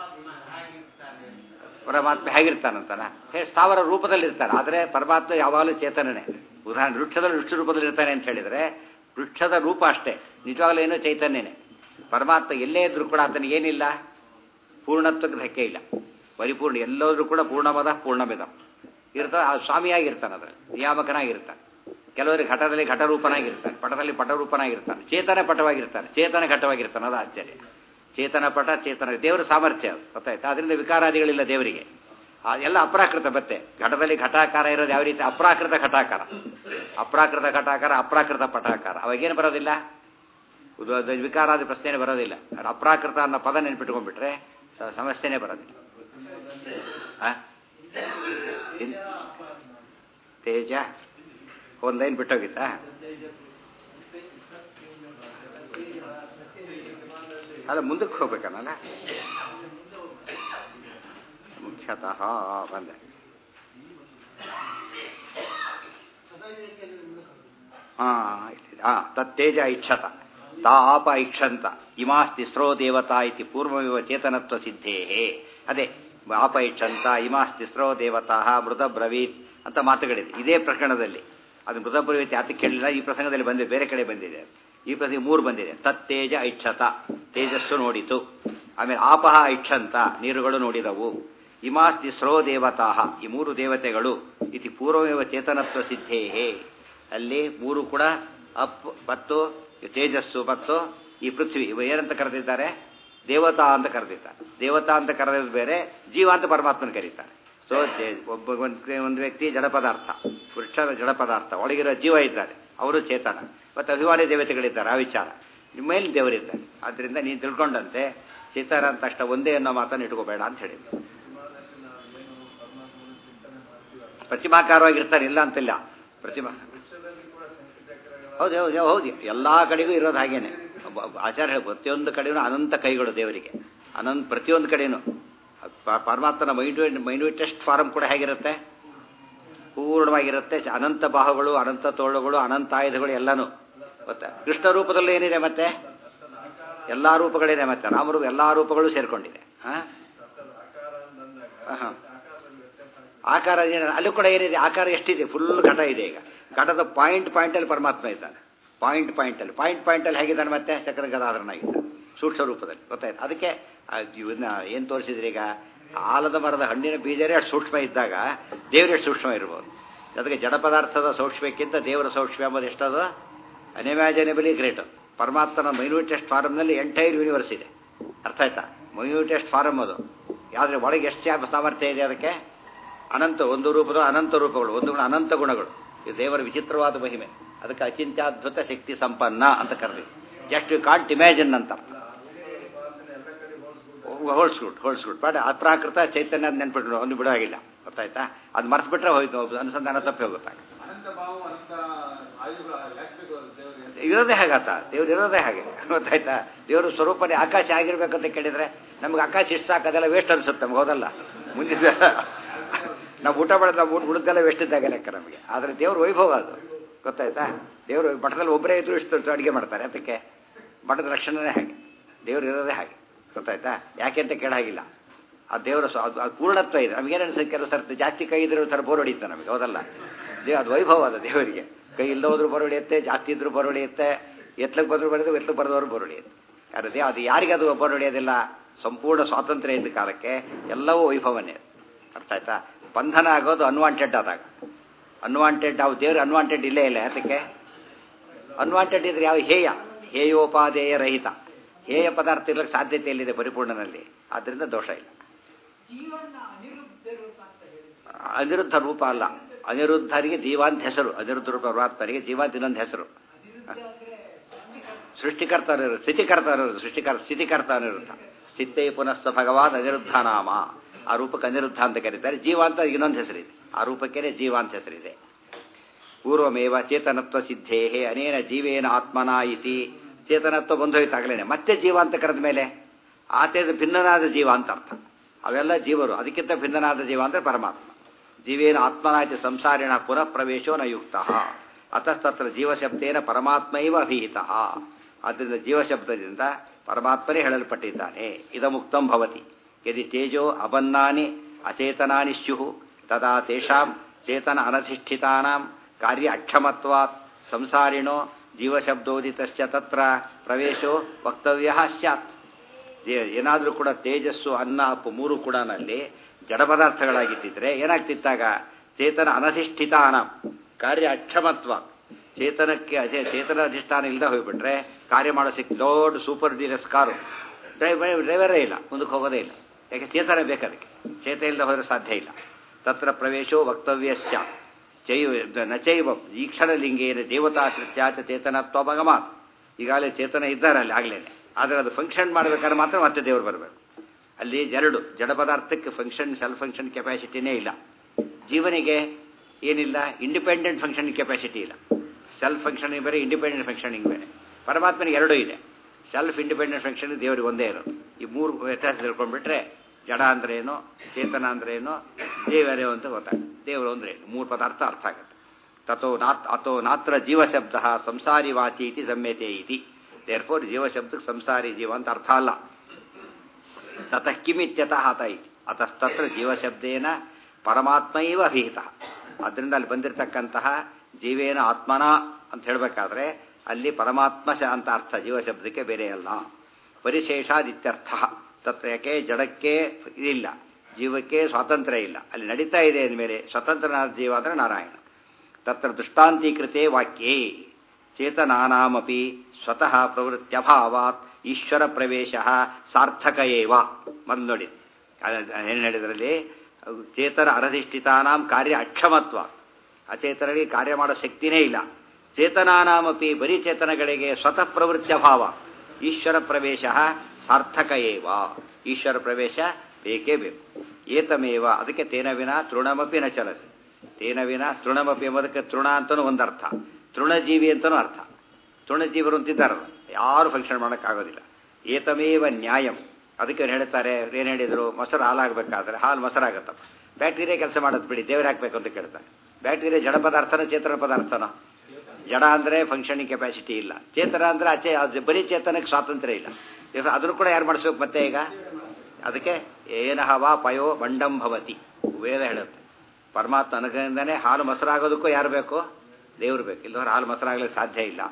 ಪರಮಾತ್ಮ ಹೇಗಿರ್ತಾನಂತಾನ ಹೇ ಸ್ಥಾವರ ರೂಪದಲ್ಲಿ ಇರ್ತಾನೆ ಆದರೆ ಪರಮಾತ್ಮ ಯಾವಾಗಲೂ ಚೇತನನೇ ಉದಾಹರಣೆ ವೃಕ್ಷದಲ್ಲಿ ವೃಕ್ಷ ರೂಪದಲ್ಲಿ ಇರ್ತಾನೆ ಅಂತ ಹೇಳಿದರೆ ವೃಕ್ಷದ ರೂಪ ಅಷ್ಟೇ ನಿಜವಾಗ್ಲೂ ಏನೋ ಚೈತನ್ಯನೇ ಪರಮಾತ್ಮ ಎಲ್ಲೇ ಇದ್ರೂ ಕೂಡ ಆತನಿಗೆ ಏನಿಲ್ಲ ಪೂರ್ಣತ್ವಕ್ಕೆ ಧಕ್ಕೆ ಇಲ್ಲ ಪರಿಪೂರ್ಣ ಎಲ್ಲೋದ್ರೂ ಕೂಡ ಪೂರ್ಣಮದ ಪೂರ್ಣಮಿದ ಇರ್ತಾನೆ ಆ ಸ್ವಾಮಿಯಾಗಿರ್ತಾನೆ ಅದರಲ್ಲಿ ನಿಯಾಮಕನಾಗಿರ್ತಾನೆ ಕೆಲವರಿಗೆ ಘಟದಲ್ಲಿ ಘಟರೂಪನಾಗಿರ್ತಾನೆ ಪಟದಲ್ಲಿ ಪಟರೂಪನಾಗಿರ್ತಾನೆ ಚೇತನ ಪಟವಾಗಿರ್ತಾನೆ ಚೇತನ ಘಟವಾಗಿರ್ತಾನೆ ಅದು ಆಶ್ಚರ್ಯ ಚೇತನ ಪಟ ಚೇತನ ದೇವರ ಸಾಮರ್ಥ್ಯ ಅದು ಗೊತ್ತಾಯ್ತು ಅದರಿಂದ ವಿಕಾರಾದಿಗಳಿಲ್ಲ ದೇವರಿಗೆ ಆ ಎಲ್ಲ ಅಪ್ರಾಕೃತ ಮತ್ತೆ ಘಟದಲ್ಲಿ ಘಟಾಕಾರ ಇರೋದು ಯಾವ ರೀತಿ ಅಪ್ರಾಕೃತ ಘಟಾಕಾರ ಅಪ್ರಾಕೃತ ಘಟಾಕಾರ ಅಪ್ರಾಕೃತ ಪಟಾಕಾರ ಅವಾಗೇನು ಬರೋದಿಲ್ಲ ಇದು ಅದು ವಿಕಾರಾದಿ ಪ್ರಶ್ನೆನೇ ಬರೋದಿಲ್ಲ ಅದು ಅಪ್ರಾಕೃತ ಅನ್ನೋ ಪದ ನೆನ್ಪಿಟ್ಕೊಂಡ್ಬಿಟ್ರೆ ಸ- ಸಮಸ್ಯೆನೇ ಬರೋದಿಲ್ಲ ಆ? ಇನ್- ತೇಜ ಒಂದು ಲೈನ್ ಬಿಟ್ಟೋಗಿತ್ತಾ ಅಲ್ಲ ಮುಂದಕ್ಕೆ ಹೋಗ್ಬೇಕನ್ನಲ್ಲ ಮುಖ್ಯತಃ ಬಂದೆ ಹಾ ಹಾ ತತ್ತೇಜ ಇಚ್ಛತ ತಾ ಆಪ ಇಕ್ಷಂತ ಇಮಾಸ್ತಿ ಸ್ರೋ ದೇವತಾ ಇತಿ ಪೂರ್ವವಿವ ಚೇತನತ್ವ ಸಿದ್ಧೇ ಅದೇ ಆಪ ಇಕ್ಷಂತ ಇಮಾಸ್ತಿ ಸ್ರೋ ದೇವತಾ ಮೃತ ಬ್ರವೀತ್ ಅಂತ ಮಾತುಗಳಿದೆ ಇದೇ ಪ್ರಕರಣದಲ್ಲಿ ಅದು ಮೃತ ಬ್ರವೀತ್ ಯಾತಕ್ಕೆ ಕೇಳಿಲ್ಲ ಈ ಪ್ರಸಂಗದಲ್ಲಿ ಬಂದಿದೆ ಬೇರೆ ಕಡೆ ಬಂದಿದೆ ಈ ಪ್ರಸಂಗ ಮೂರು ಬಂದಿದೆ ತತ್ತೇಜ ಇಚ್ಛತ ತೇಜಸ್ಸು ನೋಡಿತು ಆಮೇಲೆ ಆಪಹ ಇಕ್ಷಂತ ನೀರುಗಳು ನೋಡಿದವು ಇಮಾಸ್ತಿ ಸ್ರೋ ದೇವತಾ ಈ ಮೂರು ದೇವತೆಗಳು ಇತಿ ಪೂರ್ವವಿವ ಚೇತನತ್ವ ಸಿದ್ಧೇ ಅಲ್ಲಿ ಮೂರು ಕೂಡ ಅಪ್ ಮತ್ತು ತೇಜಸ್ಸು ಮತ್ತು ಈ ಪೃಥ್ವಿ ಇವ ಏನಂತ ಕರೆದಿದ್ದಾರೆ ದೇವತಾ ಅಂತ ಕರೆದಿದ್ದಾರೆ ದೇವತಾ ಅಂತ ಕರೆದಿದ್ದು ಬೇರೆ ಜೀವ ಅಂತ ಪರಮಾತ್ಮನ ಕರೀತಾರೆ ಸೊ ಒಬ್ಬ ಒಂದು ಒಂದು ವ್ಯಕ್ತಿ ಜಡ ಪದಾರ್ಥ ವೃಕ್ಷದ ಜಡ ಪದಾರ್ಥ ಒಳಗಿರೋ ಜೀವ ಇದ್ದಾರೆ ಅವರು ಚೇತನ ಮತ್ತು ಅಭಿಮಾನಿ ದೇವತೆಗಳಿದ್ದಾರೆ ಆ ವಿಚಾರ ನಿಮ್ಮ ಮೇಲೆ ದೇವರಿದ್ದಾರೆ ಆದ್ದರಿಂದ ನೀನು ತಿಳ್ಕೊಂಡಂತೆ ಚೇತನ ಅಂತ ಅಷ್ಟ ಒಂದೇ ಅನ್ನೋ ಮಾತನ್ನು ಇಟ್ಕೋಬೇಡ ಅಂತ ಹೇಳಿದ್ರು ಪ್ರತಿಮಾಕಾರವಾಗಿರ್ತಾರೆ ಇಲ್ಲ ಅಂತಿಲ್ಲ ಪ್ರತಿಮಾ ಹೌದು ಹೌದು ಹೌದು ಎಲ್ಲ ಕಡೆಗೂ ಇರೋದು ಹಾಗೇನೆ ಒಬ್ಬ- ಒಬ್ಬ ಆಚಾರ್ಯ ಹೇಳಿ ಪ್ರತಿಯೊಂದು ಕಡೆನೂ ಅನಂತ ಕೈಗಳು ದೇವರಿಗೆ ಅನಂತ ಪ್ರತಿಯೊಂದು ಕಡೆನೂ ಪ- ಪರಮಾತ್ಮನ ಮೈನ್ಯೂಟ್ ಮೈನ್ಯೂಟೆಸ್ಟ್ ಫಾರಮ್ ಕೂಡ ಹೇಗಿರುತ್ತೆ ಪೂರ್ಣವಾಗಿರುತ್ತೆ ಚ- ಅನಂತ ಬಾಹುಗಳು ಅನಂತ ತೋಳುಗಳು ಅನಂತ ಆಯುಧಗಳು ಎಲ್ಲನೂ ಗೊತ್ತಾ ಕೃಷ್ಣ ರೂಪದಲ್ಲೂ ಏನಿದೆ ಮತ್ತೆ ಎಲ್ಲ ರೂಪಗಳಿದೆ ಮತ್ತೆ ರಾಮರು ಎಲ್ಲ ರೂಪಗಳು ಸೇರ್ಕೊಂಡಿದೆ ಹಾ ಹಾಂ ಆಕಾರ ಏನು ಅಲ್ಲೂ ಕೂಡ ಏನಿದೆ ಆಕಾರ ಎಷ್ಟಿದೆ ಫುಲ್ ಘಟ ಇದೆ ಈಗ ಘಟದ ಪಾಯಿಂಟ್ ಪಾಯಿಂಟಲ್ಲಿ ಪರಮಾತ್ಮ ಇದ್ದಾನೆ ಪಾಯಿಂಟ್ ಪಾಯಿಂಟಲ್ಲಿ ಪಾಯಿಂಟ್ ಪಾಯಿಂಟಲ್ಲಿ ಹೇಗಿದ್ದಾನೆ ಮತ್ತೆ ಚಕ್ರ ಗದಾಧರನಾಗಿದ್ದಾನೆ ಸೂಕ್ಷ್ಮ ರೂಪದಲ್ಲಿ ಗೊತ್ತಾಯ್ತು ಅದಕ್ಕೆ ಆ ಇವನ್ನ ಏನು ತೋರಿಸಿದ್ರಿ ಈಗ ಆಲದ ಮರದ ಹಣ್ಣಿನ ಬೀಜರೇ ಅಷ್ಟು ಸೂಕ್ಷ್ಮ ಇದ್ದಾಗ ದೇವರೇ ಸೂಕ್ಷ್ಮ ಇರ್ಬೋದು ಅದಕ್ಕೆ ಜಡ ಪದಾರ್ಥದ ಸೌಕ್ಷ್ಮ್ಯಕ್ಕಿಂತ ದೇವರ ಸೌಕ್ಷ್ಮ ಎಂಬುದು ಎಷ್ಟದು ಅನ್ಇಮ್ಯಾಜಿನೇಬಲಿ ಗ್ರೇಟ್ ಪರಮಾತ್ಮನ ಮೈನ್ಯೂಟೆಸ್ಟ್ ಫಾರಮ್ನಲ್ಲಿ ಎಂಟೈರ್ ಯೂನಿವರ್ಸ್ ಇದೆ ಅರ್ಥ ಆಯ್ತಾ ಮೈನ್ಯೂಟೆಸ್ಟ್ ಫಾರಮ್ ಅದು ಯಾವ್ದ್ರೆ ಒಳಗೆ ಎಷ್ಟು ಸಾ- ಸಾಮರ್ಥ್ಯ ಇದೆ ಅದಕ್ಕೆ ಅನಂತ ಒಂದು ರೂಪದ ಅನಂತ ರೂಪಗಳು ಒಂದು ಗುಣ ಅನಂತ ಗುಣಗಳು ಇದು ದೇವರ ವಿಚಿತ್ರವಾದ ಮಹಿಮೆ ಅದಕ್ಕೆ ಅಚಿಂತ್ಯಾದ್ಭುತ ಶಕ್ತಿ ಸಂಪನ್ನ ಅಂತ ಕರೆದಿ ಜಸ್ಟ್ ಯು ಕಾಂಟ್ ಇಮ್ಯಾಜಿನ್ ಅಂತ ಹೋಲ್ಸ್ಗುಡ್ ಹೋಲ್ಸ್ಗುಡ್ ಬಟ್ ಅಪ್ರಾಕೃತ ಚೈತನ್ಯ ನೆನ್ಪಿಟ್ರು ಒಂದು ಬಿಡೋ ಆಗಿಲ್ಲ ಗೊತ್ತಾಯ್ತಾ ಅದು ಮರ್ತು ಬಿಟ್ರೆ ಹೋಯ್ತು ಅನುಸಂಧಾನ ತಪ್ಪಿ ಹೋಗುತ್ತೆ ಅನಂತ ಭಾವ ಅನಂತ ಆಯುಗಳು ಯಾಕೆ ದೇವರಿಗೆ ಇರೋದೇ ಹಾಗಾತ ದೇವ್ರು ಇರೋದೇ ಹಾಗೆ ಗೊತ್ತಾಯ್ತಾ ದೇವರು ಸ್ವರೂಪನೇ ಆಕಾಶ ಆಗಿರ್ಬೇಕಂತ ಕೇಳಿದ್ರೆ ನಮ್ಗೆ ಆಕಾಶ ಇಷ್ಟು ಸಾಕು ಅದೆಲ್ಲ ವೇಸ್ಟ್ ಅನ್ಸುತ್ತೆ ನಮ್ಗೆ ಹೌದಲ್ಲ ಮುಂದಿನ ನಾವು ಊಟ ಮಾಡೋದು ನಾವು ಊಟ ಉಳಿದೆಲ್ಲ ವೇಸ್ಟ್ ಇದ್ದಾಗ ಲೆಕ್ಕ ನಮಗೆ ಆದರೆ ದೇವ್ರ ವೈಭವ ಅದು ಗೊತ್ತಾಯ್ತಾ ದೇವರು ಮಠದಲ್ಲಿ ಒಬ್ಬರೇ ಇದ್ರು ಇಷ್ಟು ಅಡುಗೆ ಮಾಡ್ತಾರೆ ಅದಕ್ಕೆ ಮಠದ ಲಕ್ಷಣನೇ ಹಾಗೆ ದೇವ್ರು ಇರೋದೇ ಹಾಗೆ ಗೊತ್ತಾಯ್ತಾ ಯಾಕೆ ಅಂತ ಕೇಳಾಗಿಲ್ಲ ಆ ದೇವರ ಸ್ವ- ಅದು ಅದು ಪೂರ್ಣತ್ವ ಇದೆ ನಮಗೇನು ಅನ್ಸುತ್ತೆ ಕೆಲವು ಸರ್ತಿ ಜಾಸ್ತಿ ಕೈ ಇದ್ರೆ ಒಂಥರ ಬೋರ್ ಹೊಡಿಯುತ್ತೆ ನಮಗೆ ಹೌದಲ್ಲ ದೇವ್ ಅದು ವೈಭವ ಅದು ದೇವರಿಗೆ ಕೈ ಇಲ್ಲದೋದ್ರು ಬೋರ್ ಹೊಡೆಯುತ್ತೆ ಜಾಸ್ತಿ ಇದ್ರೂ ಬೋರ್ ಹೊಡೆಯುತ್ತೆ ಎತ್ತಲಕ್ಕೆ ಬಂದ್ರು ಬರೋದು ಎತ್ತಲಕ್ಕೆ ಬರೆದವರು ಬೋರ್ ಹೊಡೆಯುತ್ತೆ ಅದು ದೇ ಅದು ಯಾರಿಗೆ ಅದು ಬೋರ್ ಹೊಡೆಯೋದಿಲ್ಲ ಸಂಪೂರ್ಣ ಸ್ವಾತಂತ್ರ್ಯ ಇದ್ದ ಕಾಲಕ್ಕೆ ಎಲ್ಲವೂ ವೈಭವನೇ ಅರ್ಥ ಆಯ್ತಾ ಬಂಧನ ಆಗೋದು ಅನ್ವಾಂಟೆಡ್ ಆದಾಗ ಅನ್ವಾಂಟೆಡ್ ನಾವು ದೇವ್ರು ಅನ್ವಾಂಟೆಡ್ ಇಲ್ಲೇ ಇಲ್ಲ ಯಾತಕ್ಕೆ ಅನ್ವಾಂಟೆಡ್ ಇದ್ರೆ ಯಾವ ಹೇಯ ಹೇಯೋಪಾದೇಯ ರಹಿತ ಹೇಯ ಪದಾರ್ಥ ಇರ್ಲಿಕ್ಕೆ ಸಾಧ್ಯತೆ ಎಲ್ಲಿದೆ ಪರಿಪೂರ್ಣನಲ್ಲಿ ಆದ್ದರಿಂದ ದೋಷ ಇಲ್ಲ ಅನಿರುದ್ಧ ರೂಪ ಅಲ್ಲ ಅನಿರುದ್ಧರಿಗೆ ಜೀವಾಂತ ಹೆಸರು ಅನಿರುದ್ಧ ರೂಪ ಪರಮಾತ್ಮರಿಗೆ ಜೀವಾಂತ ಇನ್ನೊಂದು ಹೆಸರು ಸೃಷ್ಟಿಕರ್ತ ಅನಿರುದ್ಧ ಸ್ಥಿತಿಕರ್ತ ಅನಿರುದ್ಧ ಸೃಷ್ಟಿಕರ್ ಸ್ಥಿತಿಕರ್ತ ಅನಿರುದ್ಧ ಸ್ಥಿತೇ ಪುನಸ್ಸ ಭಗವಾನ್ ಅನಿರುದ್ಧ ನಾಮ ಆ ರೂಪಕ್ಕೆ ಅನಿರುದ್ಧ ಅಂತ ಕರೀತಾರೆ ಜೀವ ಅಂತ ಇನ್ನೊಂದು ಹೆಸರಿದೆ ಆ ರೂಪಕ್ಕೇನೆ ಜೀವ ಅಂತ ಹೆಸರಿದೆ ಪೂರ್ವಮೇವ ಚೇತನತ್ವ ಸಿದ್ಧೇ ಅನೇನ ಜೀವೇನ ಆತ್ಮನ ಇತಿ ಚೇತನತ್ವ ಬಂದೋಯ್ತಾಗಲೇನೆ ಮತ್ತೆ ಜೀವ ಅಂತ ಕರೆದ ಮೇಲೆ ಆತೇದ ಭಿನ್ನನಾದ ಜೀವ ಅಂತ ಅರ್ಥ ಅವೆಲ್ಲ ಜೀವರು ಅದಕ್ಕಿಂತ ಭಿನ್ನನಾದ ಜೀವ ಅಂದರೆ ಪರಮಾತ್ಮ ಜೀವೇನ ಆತ್ಮನಾಚ ಸಂಸಾರಿಣ ಪುನಃ ಪ್ರವೇಶೋ ನ ಯುಕ್ತ ಅತಸ್ತತ್ರ ಜೀವಶಬ್ದೇನ ಪರಮಾತ್ಮೈವ ಅಭಿಹಿತ ಆದ್ದರಿಂದ ಜೀವಶಬ್ದದಿಂದ ಪರಮಾತ್ಮನೇ ಹೇಳಲ್ಪಟ್ಟಿದ್ದಾನೆ ಇದಮುಕ್ತಂ ಭವತಿ ಯದಿ ತೇಜೋ ಅಬನ್ನಾನಿ ಅಚೇತನಾನಿ ಸ್ಯು ತದಾ ತೇಷಾಂ ಚೇತನ ಅನಧಿಷ್ಠಿತಾನಾಂ ಕಾರ್ಯ ಅಕ್ಷಮತ್ವಾತ್ ಸಂಸಾರಿಣೋ ಜೀವಶಬ್ದೋದಿತಶ್ಚ ತತ್ರ ಪ್ರವೇಶೋ ವಕ್ತವ್ಯ ಸ್ಯಾತ್ ಏನಾದರೂ ಕೂಡ ತೇಜಸ್ಸು ಅನ್ನ ಅಪ್ಪು ಮೂರು ಕೂಡ ನಲ್ಲಿ ಜಡ ಪದಾರ್ಥಗಳಾಗಿದ್ದಿದ್ರೆ ಏನಾಗ್ತಿತ್ತಾಗ ಚೇತನ ಅನಧಿಷ್ಠಿತಾನ ಕಾರ್ಯ ಅಕ್ಷಮತ್ವ ಚೇತನಕ್ಕೆ ಅದೇ ಚೇತನ ಅಧಿಷ್ಠಾನ ಇಲ್ಲದೆ ಹೋಗ್ಬಿಟ್ರೆ ಕಾರ್ಯ ಮಾಡೋ ಸಿಕ್ ದೊಡ್ಡ ಸೂಪರ್ ಡೀಲಕ್ಸ್ ಕಾರು ಡ್ರೈವರ್ ಡ್ರೈವರೇ ಇಲ್ಲ ಮುಂದಕ್ಕೆ ಹೋಗೋದೇ ಇಲ್ಲ ಯಾಕೆ ಚೇತನ ಬೇಕದಕ್ಕೆ ಚೇತ ಇಲ್ಲದೆ ಹೋದರೆ ಸಾಧ್ಯ ಇಲ್ಲ ತತ್ರ ಪ್ರವೇಶೋ ವಕ್ತವ್ಯಶ್ಚ ಚೈವ ನಚೈವ ಈಕ್ಷಣಲಿಂಗೇನ ದೇವತಾಶ್ರಿತ್ಯಾಚ ಚೇತನತ್ವ ಭಗಮಾತ್ ಈಗಾಗಲೇ ಚೇತನ ಇದ್ದಾರೆ ಅಲ್ಲಿ ಆಗ್ಲೇನೆ ಆದರೆ ಅದು ಫಂಕ್ಷನ್ ಮಾಡಬೇಕಾದ್ರೆ ಮಾತ್ರ ಮತ್ತೆ ದೇವರು ಬರಬೇಕು ಅಲ್ಲಿ ಎರಡು ಜಡ ಪದಾರ್ಥಕ್ಕೆ ಫಂಕ್ಷನ್ ಸೆಲ್ಫ್ ಫಂಕ್ಷನ್ ಕೆಪಾಸಿಟಿನೇ ಇಲ್ಲ ಜೀವನಿಗೆ ಏನಿಲ್ಲ ಇಂಡಿಪೆಂಡೆಂಟ್ ಫಂಕ್ಷನಿಂಗ್ ಕೆಪಾಸಿಟಿ ಇಲ್ಲ ಸೆಲ್ಫ್ ಫಂಕ್ಷನಿಂಗ್ ಬೇರೆ ಇಂಡಿಪೆಂಡೆಂಟ್ ಫಂಕ್ಷನಿಂಗ್ ಬೇರೆ ಪರಮಾತ್ಮನಿಗೆ ಎರಡೂ ಇದೆ ಸೆಲ್ಫ್ ಇಂಡಿಪೆಂಡೆಂಟ್ ಫಂಕ್ಷನ್ ದೇವರಿಗೆ ಒಂದೇ ಇರೋದು ಈ ಮೂರು ವ್ಯತ್ಯಾಸ ತಿಳ್ಕೊಂಡ್ಬಿಟ್ರೆ ಜಡ ಅಂದ್ರೆ ಏನು ಚೇತನ ಅಂದ್ರೆ ಏನು ದೇವರೇ ಅಂತ ಗೊತ್ತಾಗುತ್ತೆ ದೇವರು ಅಂದ್ರೆ ಏನು ಮೂರು ಪದಾರ್ಥ ಅರ್ಥ ಆಗುತ್ತೆ ತಥೋ ನಾತ್ ಅಥೋ ನಾತ್ರ ಜೀವಶಬ್ದ ಸಂಸಾರಿ ವಾಚಿ ಇತಿ ಸಮ್ಯತೆ ಇತಿ ದೇರ್ಫೋರ್ ಜೀವಶಬ್ದಕ್ಕೆ ಸಂಸಾರಿ ಜೀವ ಅಂತ ಅರ್ಥ ಅಲ್ಲ ತತಃ ಕಿಮಿತ್ಯತಃ ಹತ ಇತಿ ಅತಸ್ತತ್ರ ಜೀವಶಬ್ದೇನ ಪರಮಾತ್ಮ ಇವ ಅಭಿಹಿತ ಅದರಿಂದ ಅಲ್ಲಿ ಬಂದಿರತಕ್ಕಂತಹ ಜೀವೇನ ಆತ್ಮನ ಅಂತ ಹೇಳಬೇಕಾದ್ರೆ ಅಲ್ಲಿ ಪರಮಾತ್ಮ ಶ ಅಂತ ಅರ್ಥ ಜೀವಶಬ್ದಕ್ಕೆ ಬೇರೆ ಅಲ್ಲ ಪರಿಶೇಷಾದಿತ್ಯರ್ಥ ತತ್ರ ಯಾಕೆ ಜಡಕ್ಕೆ ಇದಿಲ್ಲ ಜೀವಕ್ಕೆ ಸ್ವಾತಂತ್ರ್ಯ ಇಲ್ಲ ಅಲ್ಲಿ ನಡೀತಾ ಇದೆ ಅಂದಮೇಲೆ ಸ್ವತಂತ್ರನಾದ ಜೀವ ಅಂದರೆ ನಾರಾಯಣ ತತ್ರ ದೃಷ್ಟಾಂತೀಕೃತೆ ವಾಕ್ಯೇ ಚೇತನಾನಾಮಪಿ ಸ್ವತಃ ಪ್ರವೃತ್ಯಭಾವಾತ್ ಈಶ್ವರ ಪ್ರವೇಶ ಸಾರ್ಥಕ ಏವ ಬಂದು ನೋಡಿ ಏನು ಹೇಳಿದ್ರಲ್ಲಿ ಚೇತನ ಅನಧಿಷ್ಠಿತಾನಾಂ ಕಾರ್ಯ ಅಕ್ಷಮತ್ವ ಅಚೇತನರಿಗೆ ಕಾರ್ಯ ಮಾಡೋ ಶಕ್ತಿನೇ ಇಲ್ಲ ಚೇತನಾನಾಮಪಿ ಬರೀ ಚೇತನಗಳಿಗೆ ಸ್ವತಃ ಪ್ರವೃತ್ತಿ ಅಭಾವ ಈಶ್ವರ ಪ್ರವೇಶ ಸಾರ್ಥಕ ಏವ ಈಶ್ವರ ಪ್ರವೇಶ ಬೇಕೇ ಬೇಕು ಏತಮೇವ ಅದಕ್ಕೆ ತೇನ ವಿನ ತೃಣಮಪಿ ನ ಚಲತಿ ತೇನ ವಿನ ತೃಣಮಪಿ ಎಂಬುದಕ್ಕೆ ತೃಣ ಅಂತಲೂ ಒಂದರ್ಥ ತೃಣಜೀವಿ ಅಂತಲೂ ಅರ್ಥ ತೃಣಜೀವರು ಅಂತಿದ್ದಾರಲ್ಲ ಯಾರು ಫಂಕ್ಷನ್ ಮಾಡೋಕ್ಕಾಗೋದಿಲ್ಲ ಏತಮೇವ ನ್ಯಾಯಂ ಅದಕ್ಕೆ ಅವ್ರು ಹೇಳ್ತಾರೆ ಏನು ಹೇಳಿದರು ಮೊಸರು ಹಾಲಾಗಬೇಕಾದ್ರೆ ಹಾಲು ಮೊಸರಾಗತ್ತಪ್ಪ ಬ್ಯಾಕ್ಟೀರಿಯಾ ಕೆಲಸ ಮಾಡೋದು ಬಿಡಿ ದೇವ್ರು ಹಾಕಬೇಕು ಅಂತ ಕೇಳ್ತಾರೆ ಬ್ಯಾಕ್ಟೀರಿಯಾ ಜಡ ಪದಾರ್ಥನ ಚೇತನ ಪದಾರ್ಥನ ಜಡ ಅಂದರೆ ಫಂಕ್ಷನಿಂಗ್ ಕೆಪಾಸಿಟಿ ಇಲ್ಲ ಚೇತನ ಅಂದರೆ ಆಚೆ ಅದು ಬರೀ ಚೇತನಕ್ಕೆ ಸ್ವಾತಂತ್ರ್ಯ ಇಲ್ಲ ಅದನ್ನು ಕೂಡ ಯಾರು ಮಾಡಿಸ್ಬೇಕು ಮತ್ತೆ ಈಗ ಅದಕ್ಕೆ ಏನಹವ ಪಯೋ ಬಂಡಂ ಭವತಿ ವೇದ ಹೇಳುತ್ತೆ ಪರಮಾತ್ಮ ಅನುಗ್ರಹದಿಂದನೇ ಹಾಲು ಮೊಸರಾಗೋದಕ್ಕೂ ಯಾರು ಬೇಕು ದೇವರು ಬೇಕು ಇಲ್ಲದವ್ರು ಹಾಲು ಮೊಸರಾಗಲಿಕ್ಕೆ ಸಾಧ್ಯ ಇಲ್ಲ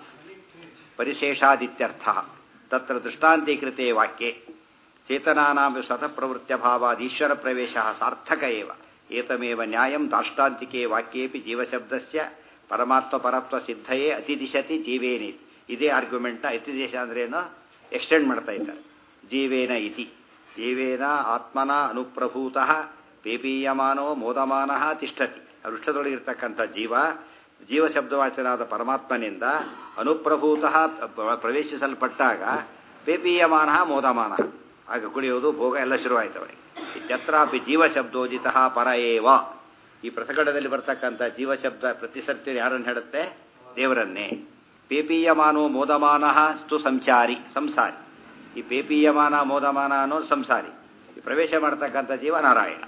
ಪರಿಶೇಷಾದಿತ್ಯರ್ಥ ತತ್ರ ದೃಷ್ಟಾಂತೀಕೃತೆ ವಾಕ್ಯೆ ಚೇತನಾನಾಂ ಸ್ವತಃ ಪ್ರವೃತ್ಯಭಾವಾದ್ ಈಶ್ವರ ಪ್ರವೇಶ ಸಾರ್ಥಕ ಏವ ಏತಮೇವ ನ್ಯಾಯಂ ದಾಷ್ಟಾಂತಿಕೆ ವಾಕ್ಯೇಪಿ ಜೀವಶಬ್ದಸ್ಯ ಪರಮಾತ್ಮ ಪರತ್ವ ಸಿದ್ಧಯೇ ಅತಿದಿಶತಿ ಜೀವೇನಿ ಇದೇ ಆರ್ಗ್ಯುಮೆಂಟ್ ಅತಿದೇಶ ಅಂದ್ರೇನು ಎಕ್ಸ್ಟೆಂಡ್ ಮಾಡ್ತಾ ಇದ್ದಾರೆ ಜೀವೇನ ಇತಿ ಜೀವೇನ ಆತ್ಮನ ಅನುಪ್ರಭೂತ ಪೇಪೀಯಮಾನೋ ಮೋದಮಾನ ತಿಷ್ಠತಿ ವೃಕ್ಷದೊಳಗಿರ್ತಕ್ಕಂಥ ಜೀವ ಜೀವಶಬ್ದವಾಚನಾದ ಪರಮಾತ್ಮನಿಂದ ಅನುಪ್ರಭೂತ ಪ್ರವೇಶಿಸಲ್ಪಟ್ಟಾಗ ಪೇಪೀಯಮಾನ ಮೋದಮಾನ ಆಗ ಕುಡಿಯೋದು ಭೋಗ ಎಲ್ಲ ಶುರುವಾಯ್ತು ಅವನಿಗೆ ಇತ್ಯತ್ರಾಪಿ ಜೀವಶಬ್ದೋಜಿತ ಪರ ಏವ ಈ ಪ್ರಸಂಗದಲ್ಲಿ ಬರ್ತಕ್ಕಂಥ ಜೀವಶಬ್ದ ಪ್ರತಿ ಸರ್ತಿ ಯಾರನ್ನು ಹೇಳುತ್ತೆ ದೇವರನ್ನೇ ಪೇಪೀಯಮಾನೋ ಮೋದಮಾನ ಸ್ತು ಸಂಚಾರಿ ಸಂಸಾರಿ ಈ ಪೇಪೀಯಮಾನ ಮೋದಮಾನ ಅನ್ನೋ ಸಂಸಾರಿ ಈ ಪ್ರವೇಶ ಮಾಡ್ತಕ್ಕಂಥ ಜೀವ ನಾರಾಯಣ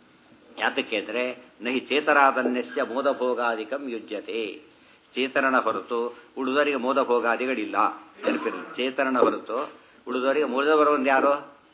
ಯಾತಕ್ಕೆ ಅಂದರೆ ನಹಿ ಚೇತರಾದನ್ಯಸ್ಯ ಮೋದಭೋಗಾದಿಕಂ ಯುಜ್ಯತೆ ಚೇತನನ ಹೊರತು ಉಳಿದವರಿಗೆ ಮೋದಭೋಗಾದಿಗಳಿಲ್ಲ ನೆನಪಿರಲಿ ಚೇತನನ ಹೊರತು ಉಳಿದವರಿಗೆ ಮೋದ ಬರೋದು ಯಾರು